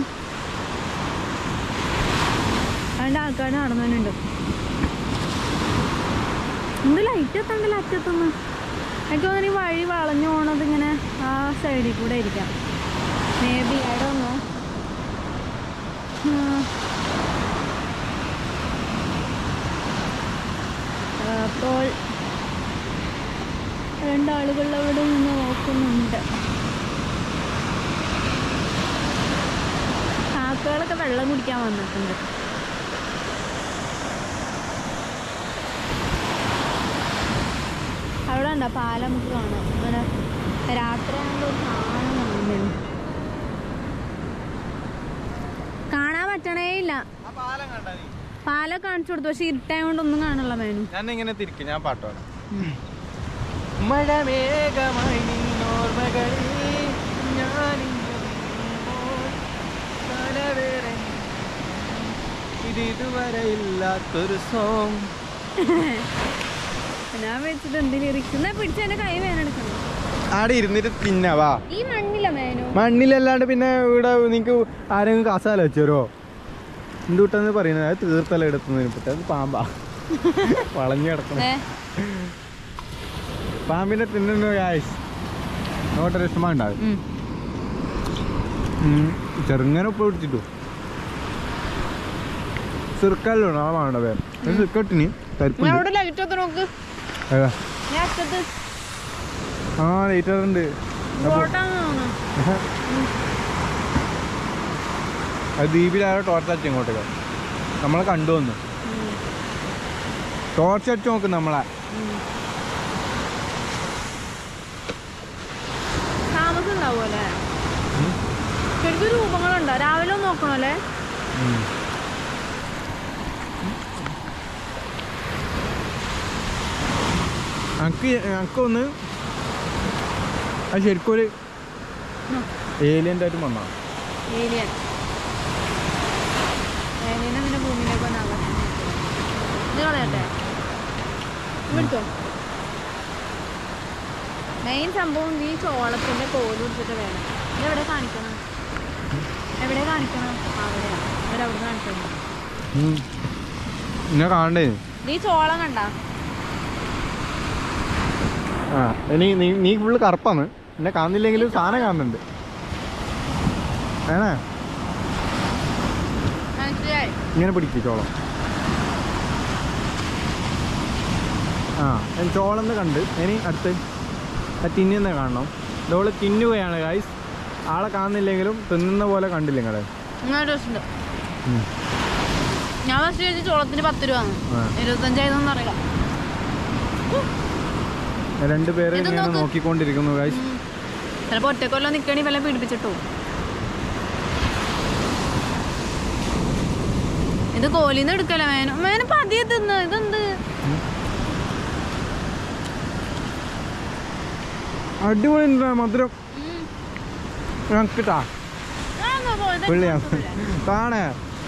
അതിൻ്റെ ആൾക്കാർ നടന്നുണ്ട് എന്ത് ലൈറ്റ് എത്തണ്ടല്ലോ അറ്റത്തൊന്ന് എനിക്ക് തോന്നുന്നു ഈ വഴി വളഞ്ഞു പോണത് ഇങ്ങനെ ആ സൈഡിൽ കൂടെ ആയിരിക്കാം മേ ബി ഐ ഡോ നോ അപ്പോൾ രണ്ടാളുകൾ അവിടെ നിന്ന് നോക്കുന്നുണ്ട് കാക്കകളൊക്കെ വെള്ളം കുടിക്കാൻ വന്നിട്ടുണ്ട് അവിടെ ഉണ്ടോ പാലം നമുക്ക് കാണാം അങ്ങനെ രാത്രി ആകുമ്പോൾ ഒരു സാധനം കാണുന്നുണ്ട് കാണാൻ പറ്റണേ ഇല്ല പാലം കാണിച്ചു കൊടുത്തു പക്ഷെ ഇരുട്ടായ കൊണ്ട് ഒന്നും കാണില്ല മേനു ഞാൻ ഇങ്ങനെ തിരിക്കും ഞാൻ പാട്ടോടെ മഴ മേഘമായി നിന്നോർമ്മകളിൽ ഞാനിങ്ങനെ വീഴുമ്പോൾ തലവേറെ ഇത് ഇതുവരെ ഇല്ലാത്തൊരു സോങ് ഞാൻ വെച്ചിട്ടുണ്ട് ലിറിക്സ് എന്നാ പിടിച്ച് എന്റെ കൈ വേനെടുക്കണം ആടെ ഇരുന്നിട്ട് തിന്നവാ ഈ മണ്ണില്ല മേനു മണ്ണിലല്ലാണ്ട് പിന്നെ ഇവിടെ നിങ്ങക്ക് ആരെങ്കിലും കാസാല വെച്ചോ എന്തുട്ടെന്ന് പറയുന്നത് അത് തീർത്തല എടുത്തുന്നതിന് പറ്റും അത് പാമ്പാ വളഞ്ഞു കിടക്കണം ഏ, പാമ്പിനെ തിന്നുന്നു ഗായ്സ് ഓട്ടർ ഇഷ്ടമാണ് ഉണ്ടാവും ഉം. ചെറുങ്ങനെ ഉപ്പ് പിടിച്ചിട്ടു സിർക്കല്ലോ ആ വേണ്ട വേറെ സിർക്കട്ടിന് ഞാൻ പരിപ്പുണ്ട് അവിടെ ലൈറ്റ് ഒക്കെ നോക്ക് ഏതാ? ഞാൻ അറ്റത്ത് ആ ലേറ്റർ ഉണ്ട് ബോട്ടാന്ന് തോന്നുന്നു അത് ദ്വീപിലാരോ ടോർച്ച് അടിച്ചു ഇങ്ങോട്ടേക്ക് നമ്മളെ കണ്ടു വന്നു ഉം. ടോർച്ച് അടിച്ചു നോക്കും നമ്മളെ ഉം. താമസം ഉണ്ടാവുമല്ലേ ഉം. ശരിക്കും രൂപങ്ങളുണ്ടോ രാവിലെ ഒന്ന് നോക്കണല്ലേ ഉം. അനക്ക് അനക്കൊന്ന് അത് ശരിക്കും ഒരു ഏലിയൻ്റെ ആയിട്ട് വന്നാ ഏലിയൻ ഏലിയൻ അങ്ങനെ ഭൂമിയിലേക്ക് വന്നാകാം ഇത് കളയട്ടെ വിളിച്ചോ മെയിൻ സംഭവം ഈ ചോളത്തിന്റെ കോല് പിടിച്ചിട്ട് വേണം ഇത് എവിടെ കാണിക്കണം എവിടെ കാണിക്കണം അവിടെ അവരവിടെ കാണിക്കണം എന്നെ കാണണ്ടേ നീ ചോളം കണ്ട ആ ഇനി നീ നീ ഫുള്ള് കറുപ്പാണ് എന്നെ കാണുന്നില്ലെങ്കിലും സാധനം കാണുന്നുണ്ട് വേണേ മനസ്സിലായി ഇങ്ങനെ പിടിക്കും ചോളം ആ ഞാൻ ചോളം എന്ന് കണ്ട് ഇനി അടുത്ത് ആ തിന്നുന്ന കാണണം ഇതോള് തിന്നുകയാണ് ഗായ്സ് ആളെ കാണുന്നില്ലെങ്കിലും തിന്നുന്ന പോലെ കണ്ടില്ല നിങ്ങളെ ഇങ്ങനെ രസമുണ്ട് ഞാൻ ഫസ്റ്റ് ചോദിച്ചു ചോളത്തിന് പത്ത് രൂപ ആ. ഇരുപത്തഞ്ചായതൊന്നും അറിയില്ല രണ്ട് പേര് ഇത് ഇങ്ങനെ നോക്ക്. നോക്കിക്കൊണ്ടിരിക്കുന്നു ഗായ്സ് ചിലപ്പോ ഒറ്റക്കൊല്ലം നിക്കണി വല്ല പീഡിപ്പിച്ചിട്ടു ഇത് കോലിന്ന് എടുക്കല മേനു മേന പതിയെ തിന്ന് ഇതെന്ത് അടിപൊളി ഉണ്ട് മധുരം ഉം. ഞങ്ങക്കിട്ടാ ഞാനൊന്ന് പോയി, ഇതെനിക്ക് പുള്ളിയാ കുഴപ്പമില്ല. കാണേ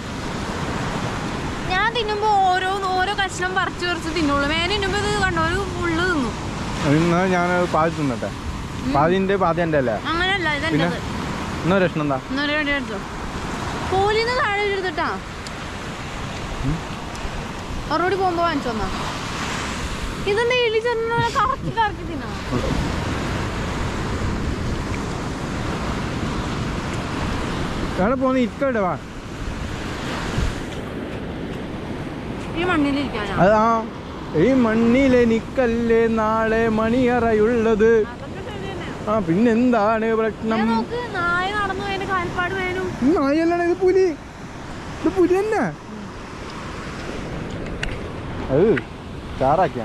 ഞാൻ തിന്നുമ്പോ ഓരോ ഓരോ കഷ്ണം പറിച്ചു പറിച്ച് തിന്നുള്ളൂ മേന തിന്നുമ്പോ ഇത് കണ്ടോ ഒരു ഫുള്ള് തിന്നു ഇന്ന് ഞാൻ പാതി തിന്നട്ടെ പാതിൻ്റെ പാതി എൻ്റെ അല്ലേ അങ്ങനെയല്ല പിന്നെ ഇതെന്റത് ഇന്നോ രക്ഷണം എന്താ ഇന്നൊരു വേണ്ടി എടുത്തോ കോലിന്ന് താഴെ എടുത്തിട്ടാ അവരോട് പോകുമ്പോ വാങ്ങിച്ചു വന്നാ ഇതെന്താ എലി ചെന്ന കറക്കി കറക്കി തിന്നാ എവിടെ പോന്ന് ഇരിക്കട്ടെ വാ ഈ മണ്ണിലിരിക്കാനാ അത് ആ ഈ മണ്ണിലെനിക്കല്ലേ നാളെ മണിയറയുള്ളത് അതൊക്കെ ശരി തന്നെ. ആ പിന്നെന്താണ് ഞാൻ പ്രശ്നം നോക്ക് നായ നടന്നു അതിന്റെ കാൽപ്പാട് വേനും നായല്ലാണ് ഇത് പുലി ഇത് പുലി തന്നെ അത് ചാറാക്കിയാ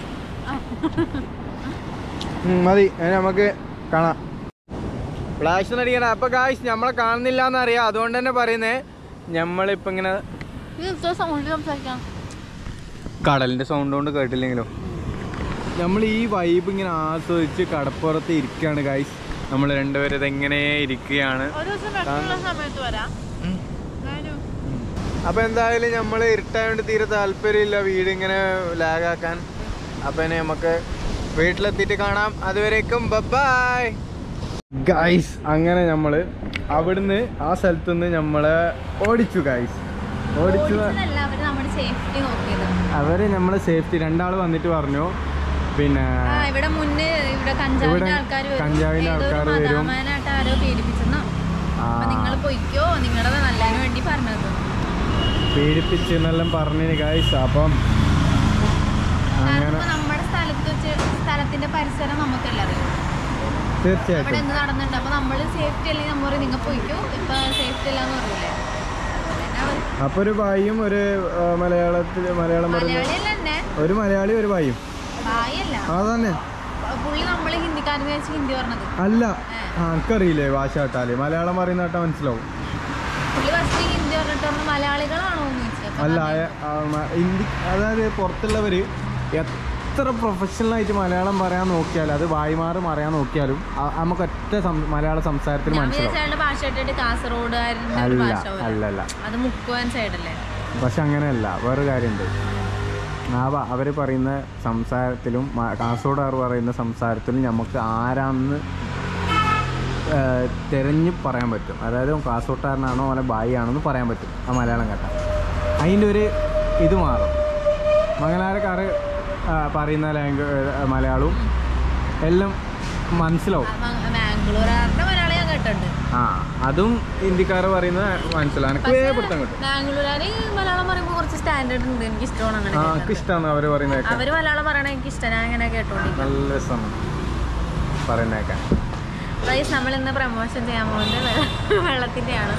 ഉം, മതി ഇനി നമുക്ക് കാണാം ഫ്ലാഷ് നടിക്കണം അപ്പൊ കാശ് നമ്മളെ കാണുന്നില്ല എന്നറിയാം അതുകൊണ്ട് തന്നെ പറയുന്നേ നമ്മളിപ്പോ ഇങ്ങനെ ഇത് ഇത്ര സൗണ്ടിൽ സംസാരിക്കാം കടലിന്റെ സൗണ്ട് കൊണ്ട് കേട്ടില്ലെങ്കിലും നമ്മൾ ഈ വൈബ് ഇങ്ങനെ ആസ്വദിച്ച് കടപ്പുറത്ത് ഇരിക്കുകയാണ് ഗൈസ് നമ്മൾ രണ്ടുപേരും ഇതെങ്ങനെ ഇരിക്കുകയാണ് ഒരു ദിവസം വെട്ടമുള്ള സമയത്ത് വരാം ഞാനും അപ്പൊ എന്തായാലും നമ്മൾ ഇരുട്ടായോണ്ട് തീരെ താല്പര്യമില്ല വീട് ഇങ്ങനെ ലാഗാക്കാൻ അപ്പൊ ഇനി നമുക്ക് വീട്ടിലെത്തിയിട്ട് കാണാം അതുവരേക്കും ബൈ ഗൈസ് അങ്ങനെ നമ്മള് അവിടുന്ന് ആ സ്ഥലത്തുനിന്ന് നമ്മളെ ഓടിച്ചു ഗൈസ് ഓടിച്ചു ഓടിച്ചതല്ല അവര് നമ്മുടെ സേഫ്റ്റി നോക്കിയത് അവര് നമ്മളെ സേഫ്റ്റി രണ്ടാൾ വന്നിട്ട് പറഞ്ഞു പിന്നെ ആ ഇവിടെ മുന്നേ ഇവിടെ കഞ്ചാവിന്റെ ഇവിടെ ആൾക്കാർ കഞ്ചാവിന്റെ ആൾക്കാര് വരും. മതാമാനായിട്ട് ആരോ പീഡിപ്പിച്ചെന്നോ ആ, അപ്പൊ നിങ്ങൾ പൊയ്ക്കോ നിങ്ങളുടെ നല്ലതിന് വേണ്ടി പറഞ്ഞത് പീഡിപ്പിച്ചെന്നെല്ലാം പറഞ്ഞു ഗൈസ് അപ്പം കാരണം അങ്ങനെ ഇപ്പൊ നമ്മുടെ സ്ഥലത്ത് വെച്ച് സ്ഥലത്തിന്റെ പരിസരം നമുക്കല്ല അറിയാം അവിടെ തീർച്ചയായിട്ടും എന്ത് നടന്നിട്ടുണ്ട് അപ്പൊ നമ്മള് സേഫ്റ്റി അല്ലെങ്കിൽ നമ്മൾ പറയും നിങ്ങൾ പൊയ്ക്കോ ഇപ്പൊ സേഫ്റ്റി അല്ലാന്ന് പറയൂലേ അതന്നെ അവര്. അപ്പൊ ഒരു ഭായിയും ഒരു ആ, മലയാളത്തിൽ മലയാളം പറയുന്ന മലയാളിയല്ല തന്നെ ഒരു മലയാളി ഒരു ഭായിയും ഭായല്ല അതന്നെ പുള്ളി നമ്മള് ഹിന്ദിക്കാരെന്ന് വെച്ച് ഹിന്ദി പറഞ്ഞത് അല്ല ആ എനിക്കറിയില്ലേ ഭാഷ കേട്ടാല് മലയാളം പറയുന്ന കേട്ടാ മനസ്സിലാവും പുള്ളി ഫസ്റ്റ് ഹിന്ദി പറഞ്ഞിട്ട് പറഞ്ഞു മലയാളികളാണോ എന്ന് ചോദിച്ചു അപ്പൊ അല്ല പറഞ്ഞു, ആ, ആ, മ- ഹിന്ദി അതായത് പുറത്തുള്ളവര് എത്ര പ്രൊഫഷണൽ ആയിട്ട് മലയാളം പറയാൻ നോക്കിയാലും അത് ഭായിമാറും അറിയാൻ നോക്കിയാലും ആ- നമുക്ക് ഒറ്റ സം- മലയാള സംസാരത്തിൽ ഞാൻ മനസ്സിലാവും വിചാരിച്ച അയാളുടെ ഭാഷ കേട്ടിട്ട് കാസർഗോഡുകാരൻ്റെ ഒരു അല്ല ഭാഷ പോലെ. അല്ല അല്ല അത് മുക്കുവാൻ സൈഡല്ലേ പക്ഷെ അങ്ങനെയല്ല വേറൊരു കാര്യമുണ്ട് നാവ അവർ പറയുന്ന സംസാരത്തിലും മ- കാസർഗോഡുകാർ പറയുന്ന സംസാരത്തിലും നമുക്ക് ആരാന്ന് ഏഹ്, തിരഞ്ഞ് പറയാൻ പറ്റും അതായത് കാസർഗോട്ടുകാരനാണോ അല്ലെ ബായി ആണെന്ന് പറയാൻ പറ്റും ആ മലയാളം കേട്ടാൽ അതിൻ്റെ ഒരു ഇത് മാറും മംഗലാരക്കാർ പറയുന്ന ലാംഗ്വേജ് മലയാളവും എല്ലാം മനസ്സിലാവും മാംഗ്ലൂരാറിന്റെ മലയാളം ഞാൻ കേട്ടിട്ടുണ്ട് ആ അതും ഹിന്ദിക്കാർ പറയുന്നത് മനസ്സിലാവും എനിക്ക് പക്ഷേ പിടുത്തം കിട്ടും മാംഗ്ലൂരാര് മലയാളം പറയുമ്പോൾ കുറച്ച് സ്റ്റാൻഡേർഡ് ഉണ്ട് എനിക്ക് ഇഷ്ടമാണ് അങ്ങനെ ആ കേൾക്കാൻ. എനിക്ക് ഇഷ്ടമാണ് അവർ പറയുന്നത് കേൾക്കാൻ അവര് മലയാളം പറയണ എനിക്ക് ഇഷ്ടം ഞാൻ അങ്ങനെ കേട്ടോണ്ടിരിക്കും നല്ല രസമാണ് പറയുന്നത് കേൾക്കാൻ ഗൈസ് നമ്മൾ ഇന്ന് പ്രമോഷൻ ചെയ്യാൻ പോകുന്നത് വെള്ള- വെള്ളത്തിന്റെയാണ്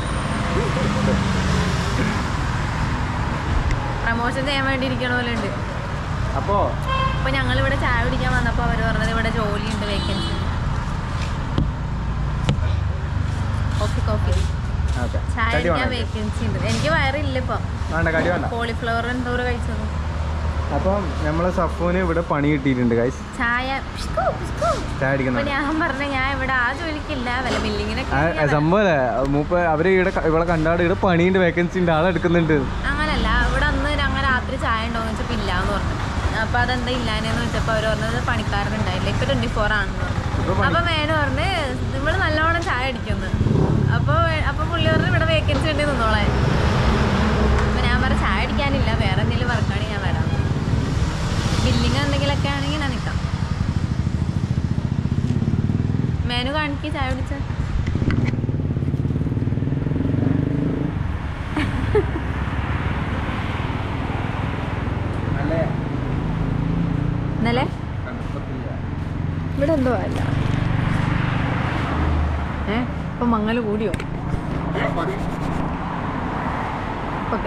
പ്രമോഷൻ ചെയ്യാൻ വേണ്ടി ഇരിക്കണ പോലെ ഉണ്ട് അപ്പോൾ അപ്പൊ ഞങ്ങൾ ഇവിടെ ചായ കുടിക്കാൻ വന്നപ്പോൾ അവർ പറഞ്ഞത് ഇവിടെ ജോലി ഉണ്ട് വേക്കൻസി കോഫി കോഫി ഓക്കെ ചായ കടി കുടിക്കാൻ വേണം വേക്കൻസി ഉണ്ട് എനിക്ക് വയറില്ല ഇപ്പൊ വേണ്ട കടി വേണ്ട കോളിഫ്ലവർ എന്തോരം കഴിച്ചത് അപ്പം നമ്മളെ സഫുവിന് ഇവിടെ പണി കിട്ടിയിട്ടുണ്ട് ഗൈസ് ചായ പിഷ്കു, പിഷ്കു. ചായ അപ്പൊ അടിക്കുന്നുണ്ട് ഞാൻ പറഞ്ഞ ഞാൻ ഇവിടെ ആ ജോലിക്കില്ല വല്ല ബില്ലിങ്ങിനൊക്കെ ആ, ഞാൻ വരാം. സംഭവല്ലേ മൂപ്പ അവര് ഇവിടെ ക- ഇവിടെ കണ്ടാട് ഇവിടെ പണിയുണ്ട് വേക്കൻസി ഉണ്ട് ആളെടുക്കുന്നുണ്ട് അങ്ങനല്ല ഇവിടെ അന്ന് ഞങ്ങൾ രാത്രി ചായ ഉണ്ടോന്ന് വെച്ചപ്പോ ഇല്ലാന്ന് പറഞ്ഞു അപ്പൊ അതെന്താ ഇല്ലാനെന്ന് വെച്ചപ്പോ അവര് പറഞ്ഞത് പണിക്കാരൻ ഉണ്ടായില്ല ഇപ്പൊ ട്വന്റി ഫോർ ആണെന്ന് പറഞ്ഞു ഇപ്പൊ പണി- അപ്പൊ മേനു പറഞ്ഞ് ഇവിടെ നല്ലോണം ചായ അടിക്കുന്നു അപ്പൊ വേ- അപ്പൊ പുള്ളി പറഞ്ഞു ഇവിടെ വേക്കൻസി ഉണ്ട് നിന്നോളാൻ അപ്പൊ ഞാൻ പറഞ്ഞ ചായ അടിക്കാനില്ല വേറെ എന്തെങ്കിലും വർക്കാണെങ്കിൽ ഞാൻ വരാം ബില്ലിങ് എന്തെങ്കിലുമൊക്കെ ആണെങ്കിൽ ഞാൻ നിൽക്കാം മേനു കാണിക്ക് ചായ കുടിച്ച ഇന്നലെ ഇവിടെ എന്തോ അല്ല ഏ ഇപ്പൊ മങ്ങല് കൂടിയോ ഓക്കെ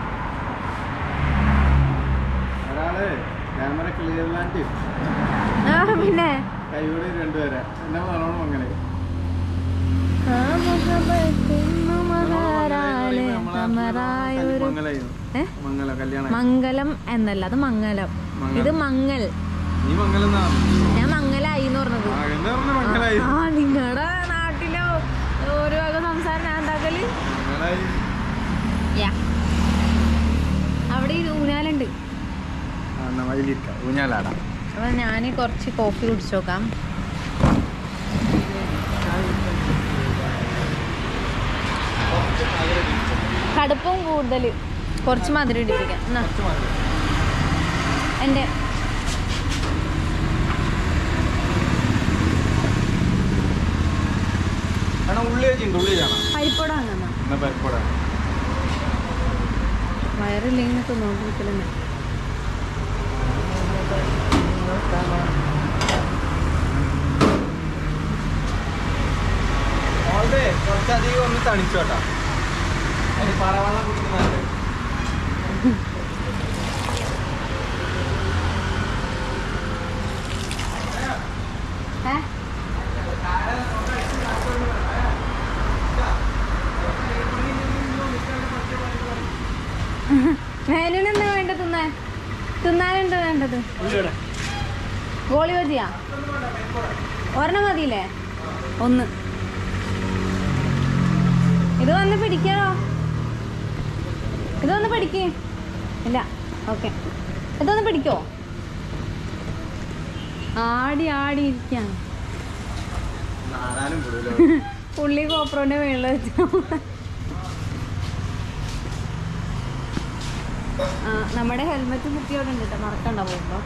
ഒരാള് ക്യാമറ ക്ലിയർ ആ പിന്നെ കൈയോട് രണ്ടുപേരെ എന്നെ നല്ലോണം അങ്ങനെ ആ മുഖപത്തിന്നു മഹാരാലെ സമരായൊരു ഏ? മംഗല കല്യാണം മംഗലം എന്നല്ല അത് മംഗലം മംഗലം. ഇത് മങ്ങൽ നീ മംഗലം എന്നാ ഞാൻ മംഗലായി എന്ന് പറഞ്ഞത് ആ, എന്ന് പറഞ്ഞ മംഗലായി ആ നിങ്ങളുടെ നാട്ടിലെ ഓരോ വക സംസാരം ഞാൻ എന്താക്കല് മംഗലായി യാ അവിടെ ഈ ഊഞ്ഞാലുണ്ട് ആ, എന്നാ വഴിയിലിരിക്കാം ഊഞ്ഞാലാടാ അപ്പൊ ഞാൻ കുറച്ച് കോഫി കുടിച്ചു നോക്കാം കടുപ്പും കൂടുതൽ കുറച്ച് മധുരം ഇടിപ്പിക്കാം എന്നാ എൻ്റെ എടാ ഉള്ളി വെച്ചിട്ടുണ്ട് ഉള്ളി കാണാം പരിപ്പോട അങ്ങനെ എന്നാ പരിപ്പോടാ വയറില്ലെങ്കിൽ തിന്നോണ്ടിരിക്കലെന്നെ ഓൾഡേ കുറച്ചധികം ഒന്ന് തണിച്ചോട്ടാ അതിന് പറവെള്ളം കുടിക്കുന്നുണ്ട് ഏ മേലിന് എന്താ വേണ്ട തിന്നാൻ തിന്നാനെന്താ വേണ്ടത് ഗോളി ബജിയാ ഒരെണ്ണം മതിയില്ലേ ഒന്ന് ഇത് വന്ന് പിടിക്കാലോ ഇതൊന്ന് പിടിക്ക് ഇല്ല ഓക്കെ ഇതൊന്ന് പിടിക്കോ ആടി ആടി ഇരിക്കാണ് നാടാനും കൂടുതലോ പുള്ളി കോപ്രോന്റെ മേളിൽ വെച്ചു ആ, നമ്മുടെ ഹെൽമെറ്റ് കുത്തിയോടെ ഉണ്ട് കേട്ടോ മറക്കണ്ട പോകുമ്പോ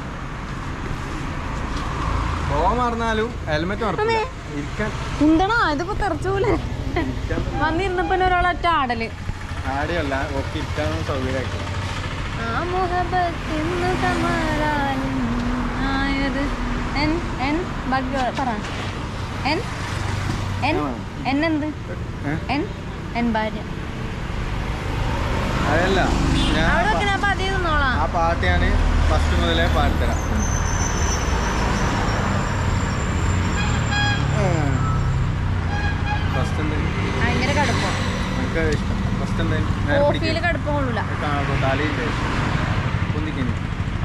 പോവാൻ മറന്നാലും ഹെൽമെറ്റ് മറക്കില്ല ഇരിക്കാൻ ഉന്തണോ ഇതിപ്പോ തെറച്ചൂലെ വന്നിരുന്നപ്പോ ഒരാളൊറ്റ ആടല് ആടെയല്ല ഒക്കെ ഇരിക്കാനും സൗകര്യമാക്കി ആ മുഹബത്തിന്ന് സമാധാനം ആയത് എൻ എൻ ബാക്കി പറ എൻ എൻ എന്നെന്ത് എൻ എൻ ഭാര്യ അതല്ല ഞാൻ അവിടെ പ- വെക്കണ അപ്പൊ അതേ നിന്നോളാം ആ പാട്ട് ഞാൻ ഫസ്റ്റ് മുതലേ പാടിത്തരാം ഫസ്റ്റ് എന്തായാലും ഭയങ്കര കടുപ്പം എനിക്ക് ഇഷ്ടം ഫസ്റ്റ് എന്തായാലും നേരെ കോഫിയിൽ പിടിക്കും കടുപ്പം കൊള്ളൂല കാണുമ്പോൾ തലയില്ലേ കുന്തിക്കുന്നു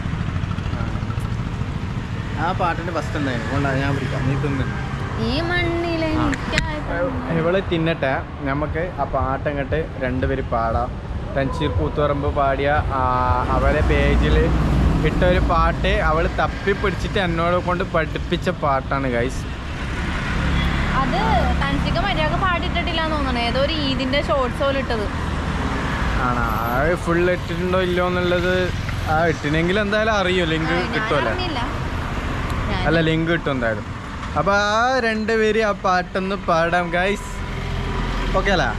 ആ പാട്ടിന്റെ ഫസ്റ്റ് എന്തായാലും കൊണ്ടാ ഞാൻ പിടിക്കാം നീ തിന്ന് ഈ മണ്ണിലെ എനിക്കായി തന്ന- ഇവള് തിന്നട്ടെ നമുക്ക് ആ പാട്ടങ്ങട്ട് രണ്ടുപേര് പാടാം തൻഷീർ കൂത്തുപറമ്പ് പാടിയ ആ, അവരെ പേജിൽ ഇട്ട ഒരു പാട്ട് അവൾ തപ്പി പിടിച്ചിട്ട് എന്നോട് കൊണ്ട് പഠിപ്പിച്ച പാട്ടാണ് ഗൈസ് അത് തൻസിക മര്യാദ പാടിയിട്ടിട്ടില്ല തോന്നണേ ഏതോ ഒരു ഈദിന്റെ ഷോർട്സ് പോലെ ഇട്ടത് ആണോ അത് ഫുൾ ഇട്ടിട്ടുണ്ടോ ഇല്ലയോ എന്നുള്ളത് ആ ഇട്ടിനെങ്കിൽ എന്തായാലും അറിയോ ലിങ്ക് ആ, ഞാൻ കിട്ടുമല്ലേ അറിഞ്ഞില്ല. ഞാൻ- അല്ല ലിങ്ക് കിട്ടും എന്തായാലും അപ്പൊ ആ രണ്ടുപേര് ആ പാട്ടൊന്ന് പാടാം ഗൈസ് ഓക്കെ അല്ല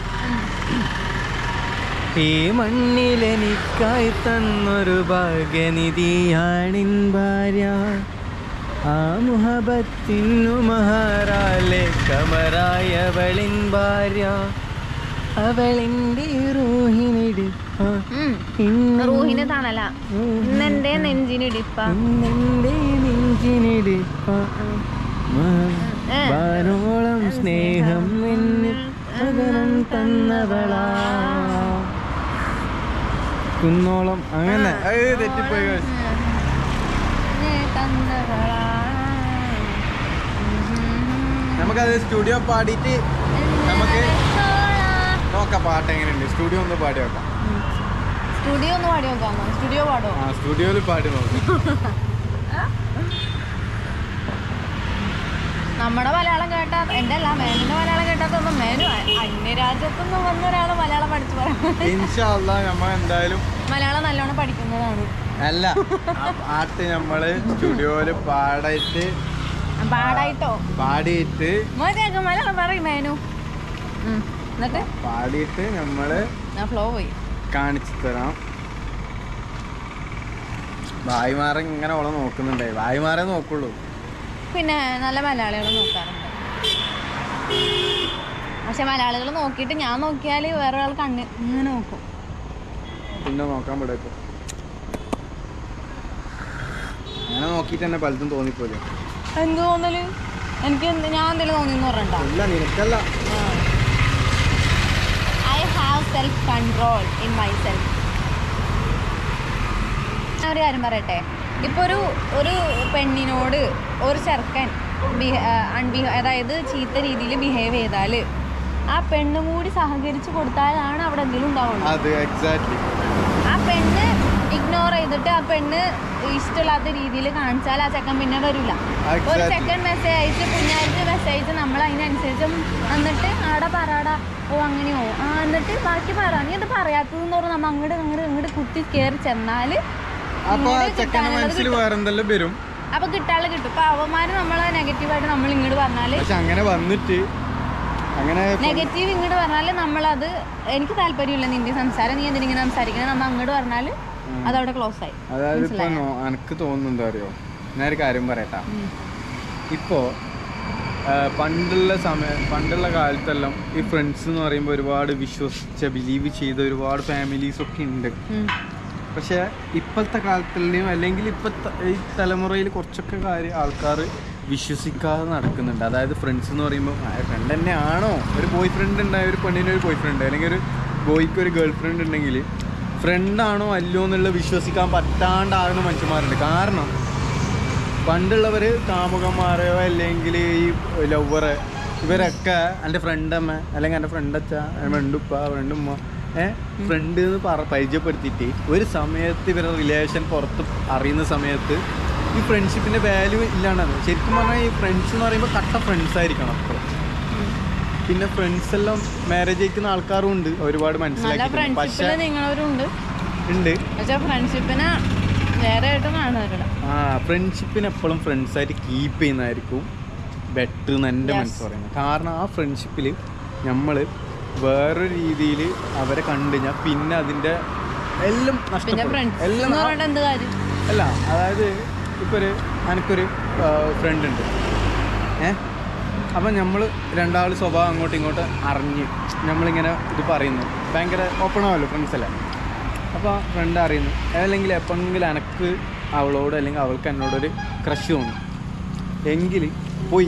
ഈ മണ്ണിലെനിക്കായി തന്നൊരു ഭാഗ്യനിധിയാണിൻ ഭാര്യ ആ മുഹബത്തിനു മഹാറാലെ കമറായവളിൻ ഭാര്യ അവളിൻ്റെ റൂഹിനിടിപ്പ ഉം. ഇന്ന് റൂഹിന് തണല ഇന്നെന്റെ നെഞ്ചിനിടിപ്പ ഇന്നെൻ്റെ നെഞ്ചിനിടിപ്പ ഏ. വാനോളം സ്നേഹം എന്നിൽ പകരം തന്നവളാ കുന്നോളം അങ്ങനെ അത് തെറ്റിപ്പോയി guys. ഏ, തന്നവളാ. നമുക്കത് സ്റ്റുഡിയോ പാടിയിട്ട് നമുക്ക് നോക്കാം പാട്ട് എങ്ങനെയുണ്ട് സ്റ്റുഡിയോ ഒന്ന് പാടി നോക്കാം സ്റ്റുഡിയോ ഒന്ന് പാടി നോക്കാമോ സ്റ്റുഡിയോ പാടോ ആ സ്റ്റുഡിയോയിൽ പാടി നോക്കാം നമ്മുടെ മലയാളം കേട്ടാ എന്റെ അല്ല മേലിന്റെ മലയാളം കേട്ടാത്തൊന്നും മേനു അന്യരാജ്യത്തുനിന്ന് വന്ന ഒരാൾ മലയാളം പഠിച്ചു പറയാം ഇൻഷാല്ല നമ്മ എന്തായാലും മലയാളം നല്ലോണം പഠിക്കുന്നതാണ് അല്ല ആ പാട്ട് നമ്മള് സ്റ്റുഡിയോയില് പാടിയിട്ട് പാടായിട്ടോ പാടിയിട്ട് മോചേക്ക് മലയാളം പറയും മേനു ഉം. എന്നിട്ട് പാടിയിട്ട് നമ്മള് ഞാൻ ഫ്ലോ പോയി കാണിച്ചു തരാം ഭായിമാരെ ഇങ്ങനെ ഓളെ നോക്കുന്നുണ്ടേ ഭായിമാരെ നോക്കുള്ളൂ പിന്നെ നല്ല മലയാളികൾ നോക്കാറുണ്ട് പക്ഷെ മലയാളികൾ നോക്കിയിട്ട് ഞാൻ നോക്കിയാൽ വേറെ ആൾ കണ്ണ് ഇങ്ങനെ നോക്കും പിന്നെ നോക്കാൻ വിടേക്കും അങ്ങനെ നോക്കിയിട്ട് തന്നെ പലതും തോന്നിപ്പോലെ എന്ത് തോന്നല് എനിക്ക് എന്ത് ഞാൻ എന്തെങ്കിലും തോന്നിന്ന് പറഞ്ഞിട്ടുണ്ടോ ഇല്ല നിനക്കല്ല I have self control in myself ഞാൻ ഒരു കാര്യം പറയട്ടെ ഇപ്പോൾ ഒരു ഒരു പെണ്ണിനോട് ഒരു ചെറുക്കൻ അൺബിഹ അതായത് ചീത്ത രീതിയിൽ ബിഹേവ് ചെയ്താൽ ആ പെണ്ണും കൂടി സഹകരിച്ച് കൊടുത്താലാണ് അവിടെ എന്തെങ്കിലും ഉണ്ടാവുള്ളൂ അത് എക്സാക്ട്ലി ആ പെണ്ണ് ഇഗ്നോർ ചെയ്തിട്ട് ആ പെണ്ണ് ഇഷ്ടമില്ലാത്ത രീതിയിൽ കാണിച്ചാൽ ആ ചെക്കൻ പിന്നെ വരില്ല ഒരു Exactly. ചെക്കൻ മെസ്സേജ് അയച്ച് കുഞ്ഞാഴ്ച മെസ്സേജ് അയച്ച് നമ്മൾ അതിനനുസരിച്ച് എന്നിട്ട് ആടെ പറയാടാ ഓ അങ്ങനെയോ ആ എന്നിട്ട് ബാക്കി പറ നീ അത് പറയാത്തതെന്ന് പറഞ്ഞാൽ നമ്മ അങ്ങോട്ട് അങ്ങോട്ട് അങ്ങോട്ട് കുത്തി കയറി ചെന്നാൽ അപ്പൊ ആ ഇങ്ങോട്ട് ചെക്കന്റെ കിട്ടാനുള്ളത് മനസ്സിൽ കിട്ടും. വേറെന്തെല്ലാം വരും അപ്പൊ കിട്ടാനുള്ള കിട്ടും ഇപ്പൊ അവന്മാര് നമ്മളെ നെഗറ്റീവായിട്ട് നമ്മൾ ഇങ്ങോട്ട് പറഞ്ഞാല് പക്ഷെ അങ്ങനെ വന്നിട്ട് അങ്ങനെ ഇപ്പം- നെഗറ്റീവ് ഇങ്ങോട്ട് പറഞ്ഞാല് നമ്മളത് എനിക്ക് താല്പര്യമില്ല നിന്റെ സംസാരം നീ എന്തിനിങ്ങനെ സംസാരിക്കണേ നമ്മ അങ്ങോട്ട് പറഞ്ഞാല് അതവിടെ ക്ലോസ് ആയി അതായത് ഇപ്പൊ നോ- എനക്ക് തോന്നുന്നുണ്ടോ അറിയോ ഞാനൊരു കാര്യം പറയട്ടാ ഇപ്പോ ആ, പണ്ടുള്ള സമയം പണ്ടുള്ള കാലത്തെല്ലാം ഈ ഫ്രണ്ട്സ് എന്ന് പറയുമ്പോൾ ഒരുപാട് വിശ്വസിച്ച ബിലീവ് ചെയ്ത ഒരുപാട് ഫാമിലീസ് ഒക്കെ ഉണ്ട് ഉം. പക്ഷെ ഇപ്പോഴത്തെ കാലത്തിലെയും അല്ലെങ്കിൽ ഇപ്പോഴത്തെ ഈ തലമുറയിൽ കുറച്ചൊക്കെ കാര്യം ആൾക്കാർ വിശ്വസിക്കാതെ നടക്കുന്നുണ്ട് അതായത് ഫ്രണ്ട്സ് എന്ന് പറയുമ്പോൾ ഫ്രണ്ട് തന്നെയാണോ ഒരു ബോയ് ഫ്രണ്ട് ഉണ്ടായ ഒരു പെണ്ണിന് ഒരു ബോയ് ഫ്രണ്ട് അല്ലെങ്കിൽ ഒരു ബോയ്ക്ക് ഒരു ഗേൾ ഫ്രണ്ട് ഉണ്ടെങ്കിൽ ഫ്രണ്ടാണോ അല്ലോ എന്നുള്ളത് വിശ്വസിക്കാൻ പറ്റാണ്ടാകുന്ന മനുഷ്യന്മാരുണ്ട് കാരണം പണ്ടുള്ളവർ കാമുകന്മാരെയോ അല്ലെങ്കിൽ ഈ ലവറ് ഇവരൊക്കെ എൻ്റെ ഫ്രണ്ട് അമ്മ അല്ലെങ്കിൽ എൻ്റെ ഫ്രണ്ട് അച്ഛ ഫ്രണ്ട് ഉപ്പ ഫ്രണ്ട് ഉമ്മ ഏഹ് ഫ്രണ്ട് എന്ന് പറ പരിചയപ്പെടുത്തിയിട്ട് ഒരു സമയത്ത് ഇവരുടെ റിലേഷൻ പുറത്ത് അറിയുന്ന സമയത്ത് ഈ ഫ്രണ്ട്ഷിപ്പിൻ്റെ വാല്യൂ ഇല്ലാണ്ടാണ് ശരിക്കും പറഞ്ഞാൽ ഈ ഫ്രണ്ട്സ് എന്ന് പറയുമ്പോൾ കട്ട ഫ്രണ്ട്സ് ആയിരിക്കണം അപ്പോൾ പിന്നെ ഫ്രണ്ട്സ് എല്ലാം മാരേജ് അയക്കുന്ന ആൾക്കാരും ഉണ്ട് ഒരുപാട് നല്ല മനസ്സിലാക്കി പക്ഷെ ഫ്രണ്ട്ഷിപ്പില് നിങ്ങളവരുണ്ട് ഉണ്ട് പക്ഷെ ഫ്രണ്ട്ഷിപ്പിനെ വേറെ ആയിട്ടും കാണുന്നവരുടെ ആ ഫ്രണ്ട്ഷിപ്പിന് എപ്പോഴും ഫ്രണ്ട്സായിട്ട് കീപ്പ് ചെയ്യുന്നതായിരിക്കും ബെറ്റർ എന്ന് എൻ്റെ Yes. മനസ്സ് പറയുന്നത് കാരണം ആ ഫ്രണ്ട്ഷിപ്പിൽ നമ്മൾ വേറൊരു രീതിയിൽ അവരെ കണ്ടു കഴിഞ്ഞാൽ പിന്നെ അതിൻ്റെ എല്ലാം പിന്നെ നഷ്ടപ്പെടും ഫ്രണ്ട്സ് എല്ലാം എന്ന് ആ- പറഞ്ഞിട്ട് എന്ത് കാര്യം അല്ല അതായത് ഇപ്പോൾ ഒരു എനിക്കൊരു ഫ്രണ്ട് ഉണ്ട് ഏ അപ്പം നമ്മൾ രണ്ടാൾ സ്വഭാവം അങ്ങോട്ടും ഇങ്ങോട്ടും അറിഞ്ഞ് നമ്മളിങ്ങനെ ഇത് പറയുന്നു ഭയങ്കര ഓപ്പൺ ആവല്ലോ ഫ്രണ്ട്സ് അല്ലേ അപ്പോൾ ഫ്രണ്ട് അറിയുന്നു അല്ലെങ്കിൽ എപ്പോഴെങ്കിലും എനക്ക് അവളോട് അല്ലെങ്കിൽ അവൾക്ക് എന്നോടൊരു ക്രഷ് തോന്നും എങ്കിൽ പോയി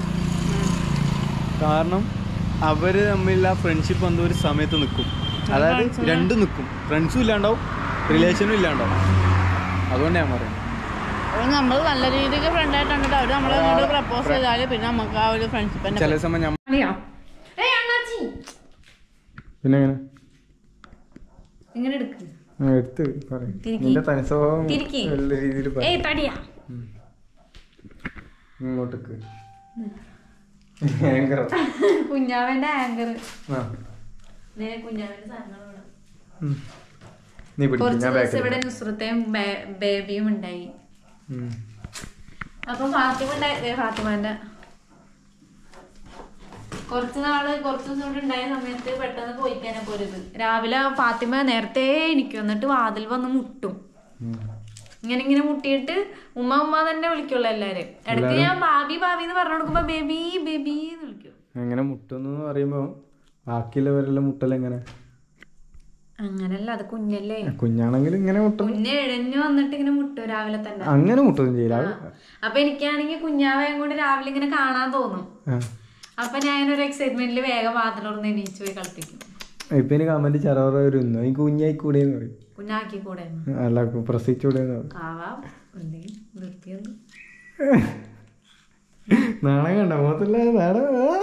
കാരണം അവർ തമ്മിൽ ആ ഫ്രണ്ട്ഷിപ്പ് എന്തോ ഒരു സമയത്ത് നിൽക്കും അതായത് friends നെ- രണ്ടും നിൽക്കും ഫ്രണ്ട്സും ഇല്ലാണ്ടാവും റിലേഷനും ഇല്ലാണ്ടാവും അതുകൊണ്ട് ഞാൻ പറയുന്നത് നമ്മൾ നല്ല രീതിക്ക് ഫ്രണ്ട് ആയിട്ട് കണ്ടിട്ട് അവര് നമ്മളെ അങ്ങോട്ട് പ്രപ്പോസ് ചെയ്താല് പിന്നെ നമുക്ക് ആ ഒരു ഫ്രണ്ട്ഷിപ്പ് ചില സമയം ഞാൻ അറിയാം ഏയ് അണ്ണാച്ചി പിന്നെ എങ്ങനെ ഇങ്ങനെ എടുക്ക് എടുത്ത് പറയും തിരിക്ക്. നിന്റെ തനിസ്വഭാവം തിരിക്ക്. നല്ല രീതിയിൽ പറ ഏയ് തടിയാ ഇങ്ങോട്ടേക്ക് ഭയങ്കര കുഞ്ഞാവന്റെ ആങ്കർ ആ കുഞ്ഞാവന്റെ സാധനങ്ങളോട് ഉം. നീ പിടിക്കും കുറച്ച് ഞാൻ ദിവസം ബാക്കിൽ ഇവിടെ നുസ്രത്തയും ബേ- ബേബിയും ഉണ്ടായി അപ്പൊ ഫാത്തിമ ഉണ്ടായി ദേ ഫാത്തിമാന്റെ കുറച്ച് നാള് കുറച്ച് ദിവസം കൂടി ഉണ്ടായ സമയത്ത് പെട്ടെന്ന് പോയിക്കാനെ പോരുത് രാവിലെ ഫാത്തിമ നേരത്തെ എനിക്കും എന്നിട്ട് വാതിൽ വന്ന് മുട്ടും ഇങ്ങനെ ഇങ്ങനെ മുട്ടിയിട്ട് ഉമ്മ ഉമ്മ തന്നെ വിളിക്കുള്ളൂ എല്ലാരും ഇടയ്ക്ക് ഞാൻ ഭാബി ഭാബി എന്ന് പറഞ്ഞു കൊടുക്കുമ്പോ ബേബി ബേബി എന്ന് വിളിക്കും എങ്ങനെ മുട്ടുന്നു പറയുമ്പോൾ ബാക്കിയുള്ളവരെല്ലാം മുട്ടലെങ്ങനെ അങ്ങനല്ല അത് കുഞ്ഞല്ലേ കുഞ്ഞാണെങ്കിൽ ഇങ്ങനെ മുട്ടും കുഞ്ഞ് എഴഞ്ഞു വന്നിട്ട് ഇങ്ങനെ മുട്ടും രാവിലെ തന്നെ അങ്ങനെ മുട്ടൊന്നും ചെയ്യില്ല അത് അപ്പൊ എനിക്കാണെങ്കിൽ കുഞ്ഞാവയും കൂടി രാവിലെ ഇങ്ങനെ കാണാൻ തോന്നും ആ. അപ്പൊ ഞാൻ ഒരു എക്സൈറ്റ്മെന്റിൽ വേഗം വാതിലൊന്ന് എണീച്ചു പോയി കളിപ്പിക്കും ഇപ്പൊ ഇനി കമന്റ് ചറവറ വരുന്നു ഈ കുഞ്ഞായി കൂടെ എന്ന് പറയും കുഞ്ഞാക്കി കൂടെ അല്ല പ്രസവിച്ചൂടെ എന്ന് പറയും ആവാം എന്തെങ്കിലും നിർത്തിയൊന്നും നാണം കണ്ട മുഖത്തില്ല നാണം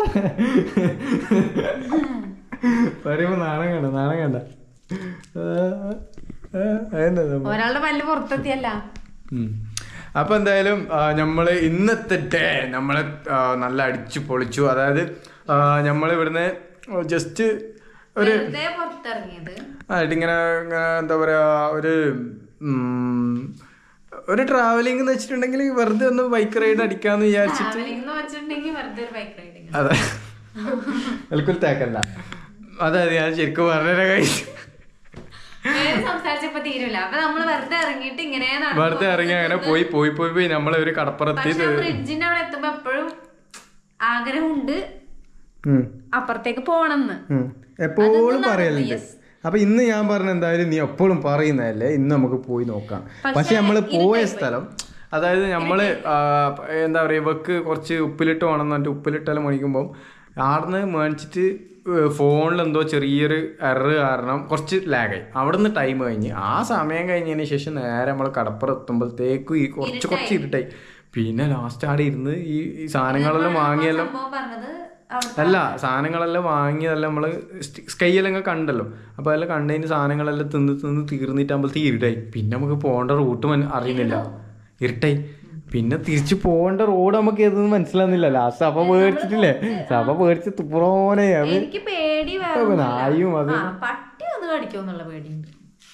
പറയുമ്പോ നാണം കണ്ട നാണം കണ്ട ആ, ആ, അതെന്താ സംഭവം? ഒരാളുടെ പല്ല് പുറത്തെത്തിയല്ല ഉം. അപ്പൊ എന്തായാലും ആ, നമ്മള് ഇന്നത്തെ ഡേ നമ്മള് ആ, നല്ല അടിച്ചു പൊളിച്ചു അതായത് ആ, നമ്മള് ഇവിടുന്ന് ജസ്റ്റ് ഒരു വെറുതെ പുറത്തിറങ്ങിയത് ആയിട്ട് ഇങ്ങനെ ഇങ്ങനെ എന്താ പറയാ ഒരു ഉം, ഒരു ട്രാവലിംഗ് എന്ന് വെച്ചിട്ടുണ്ടെങ്കിൽ വെറുതെ ഒന്ന് ബൈക്ക് റൈഡ് അടിക്കാന്ന് വിചാരിച്ചിട്ട് ട്രാവലിംഗ് എന്ന് വെച്ചിട്ടുണ്ടെങ്കിൽ വെറുതെ ഒരു ബൈക്ക് റൈഡിങ് അതെ ബിൽക്കുൽ തേക്കല്ല അതായത് ഞാൻ ശരിക്കും പറഞ്ഞ കഴിച്ചു വേറെ സംസാരിച്ചപ്പോ തീരില്ല അപ്പൊ നമ്മള് വെറുതെ ഇറങ്ങിയിട്ട് ഇങ്ങനെ നടന്നു. വെറുതെ ഇറങ്ങി അങ്ങനെ പോയി പോയി പോയി പോയി നമ്മളെ ഒരു കടപ്പുറത്തി പക്ഷെ ബ്രിഡ്ജിന്റെ അവിടെ എത്തുമ്പോ എപ്പോഴും ആഗ്രഹമുണ്ട് ഉം, അപ്പുറത്തേക്ക് പോണെന്ന് ഉം. എപ്പോഴും പറയലുണ്ട് അപ്പൊ ഇന്ന് ഞാൻ പറഞ്ഞ എന്തായാലും നീ എപ്പോഴും പറയുന്നതല്ലേ ഇന്ന് നമുക്ക് പോയി നോക്കാം പക്ഷെ നമ്മൾ പോയ സ്ഥലം അതായത് നമ്മള് ആ, എന്താ പറയാ ഇവക്ക് കുറച്ച് ഉപ്പിലിട്ട് വേണം എന്നിട്ട് ഉപ്പിലിട്ടെല്ലാം മേടിക്കുമ്പോൾ ആടുന്ന് മേടിച്ചിട്ട് ഫോണിൽ എന്തോ ചെറിയൊരു എറർ കാരണം കുറച്ച് ലാഗായി അവിടെ നിന്ന് ടൈം കഴിഞ്ഞ് ആ സമയം കഴിഞ്ഞതിന് ശേഷം നേരെ നമ്മൾ കടപ്പുറം എത്തുമ്പോഴത്തേക്കും ഈ കുറച്ച് കുറച്ച് ഇരുട്ടായി പിന്നെ ലാസ്റ്റ് ആടെ ഇരുന്ന് ഈ ഈ സാധനങ്ങളെല്ലാം വാങ്ങിയെല്ലാം സംഭവം പറഞ്ഞത് അവിടെ അല്ല സാധനങ്ങളെല്ലാം വാങ്ങിയതെല്ലാം നമ്മള് സ്കൈയെല്ലാം കണ്ടല്ലോ അപ്പൊ അതെല്ലാം കണ്ടതിന് സാധനങ്ങളെല്ലാം തിന്ന് തിന്ന് തീർന്നിട്ടാകുമ്പോഴത്തേക്ക് ഇരുട്ടായി പിന്നെ നമുക്ക് പോകേണ്ട റൂട്ട് അറിയുന്നില്ല ഇരുട്ടായി പിന്നെ തിരിച്ചു പോകേണ്ട റോഡ് നമുക്ക് ഏതെന്ന് മനസ്സിലാവുന്നില്ല ലാസ്റ്റ് സഭ പേടിച്ചിട്ടില്ലേ സഭ പേടിച്ച് തുറോനെ അത് എനിക്ക് പേടി വേറെ ഇപ്പൊ നായും അത് ആ പട്ടി ഒന്ന് കടിക്കുമെന്നുള്ള പേടിയുണ്ട്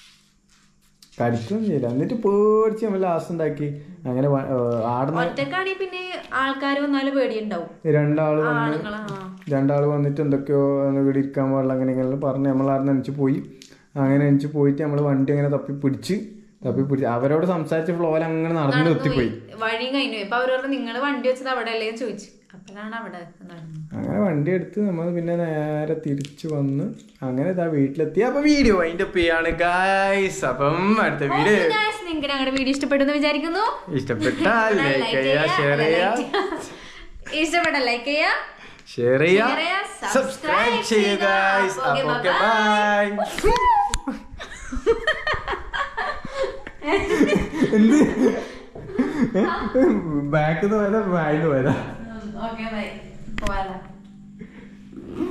കടിക്കുകയും ചെയ്യില്ല എന്നിട്ട് പേടിച്ച് നമ്മൾ ലാസ്റ്റ് ഉണ്ടാക്കി അങ്ങനെ വ- ഏർ ആടുന്ന ഒറ്റക്കാണെങ്കിൽ പിന്നെ ആൾക്കാർ വന്നാലും പേടിയുണ്ടാവും രണ്ടാള് വന്ന് ആണുങ്ങളാ ആ. രണ്ടാൾ വന്നിട്ട് എന്തൊക്കെയോ ഒന്ന് ഇവിടെ ഇരിക്കാൻ പാടില്ല അങ്ങനെ ഇങ്ങനെ പറഞ്ഞ് നമ്മൾ ആടെ നനച്ച് പോയി അങ്ങനെ നനച്ച് പോയിട്ട് നമ്മൾ വണ്ടി അങ്ങനെ തപ്പി പിടിച്ച് തപ്പി പിടിച്ച് അവരോട് സംസാരിച്ച ഫ്ലോയിൽ അങ്ങനെ നടന്നു എത്തിപ്പോയി വഴിയും കഴിഞ്ഞു ഇപ്പൊ അവര് പറഞ്ഞു നിങ്ങള് വണ്ടി വെച്ചത് അവിടെ അല്ലേ എന്ന് ചോദിച്ചു അപ്പോഴാണ് അവിടെ നടന്നത്. അങ്ങനെ വണ്ടി എടുത്ത് നമ്മൾ പിന്നെ നേരെ തിരിച്ചു വന്ന് അങ്ങനെ ഇതാ വീട്ടിലെത്തി അപ്പൊ വീഡിയോ അതിന്റെ ചെയ്യാണ് ഗായ്സ് അപ്പം അടുത്ത വീഡിയോ Okay, guys, നിങ്ങൾക്ക് ഞങ്ങളുടെ വീഡിയോ ഇഷ്ടപ്പെട്ടെന്ന് വിചാരിക്കുന്നു ഇഷ്ടപ്പെട്ടാൽ ലൈക്ക് ചെയ്യുക ഷെയർ ചെയ്യുക ഇഷ്ടപ്പെട്ട ലൈക്ക് ചെയ്യാ ഷെയർ ചെയ്യുക Share ചെയ്യുക, സബ്സ്ക്രൈബ് subscribe ചെയ്യുക ഗായ്സ് ചെയ്യുക. അപ്പൊ Okay, ഓക്കെ ബൈ ബാക്ക് പോയതാ ബാക്ക് പോയതാ ഓക്കെ ബൈ പോവാലോ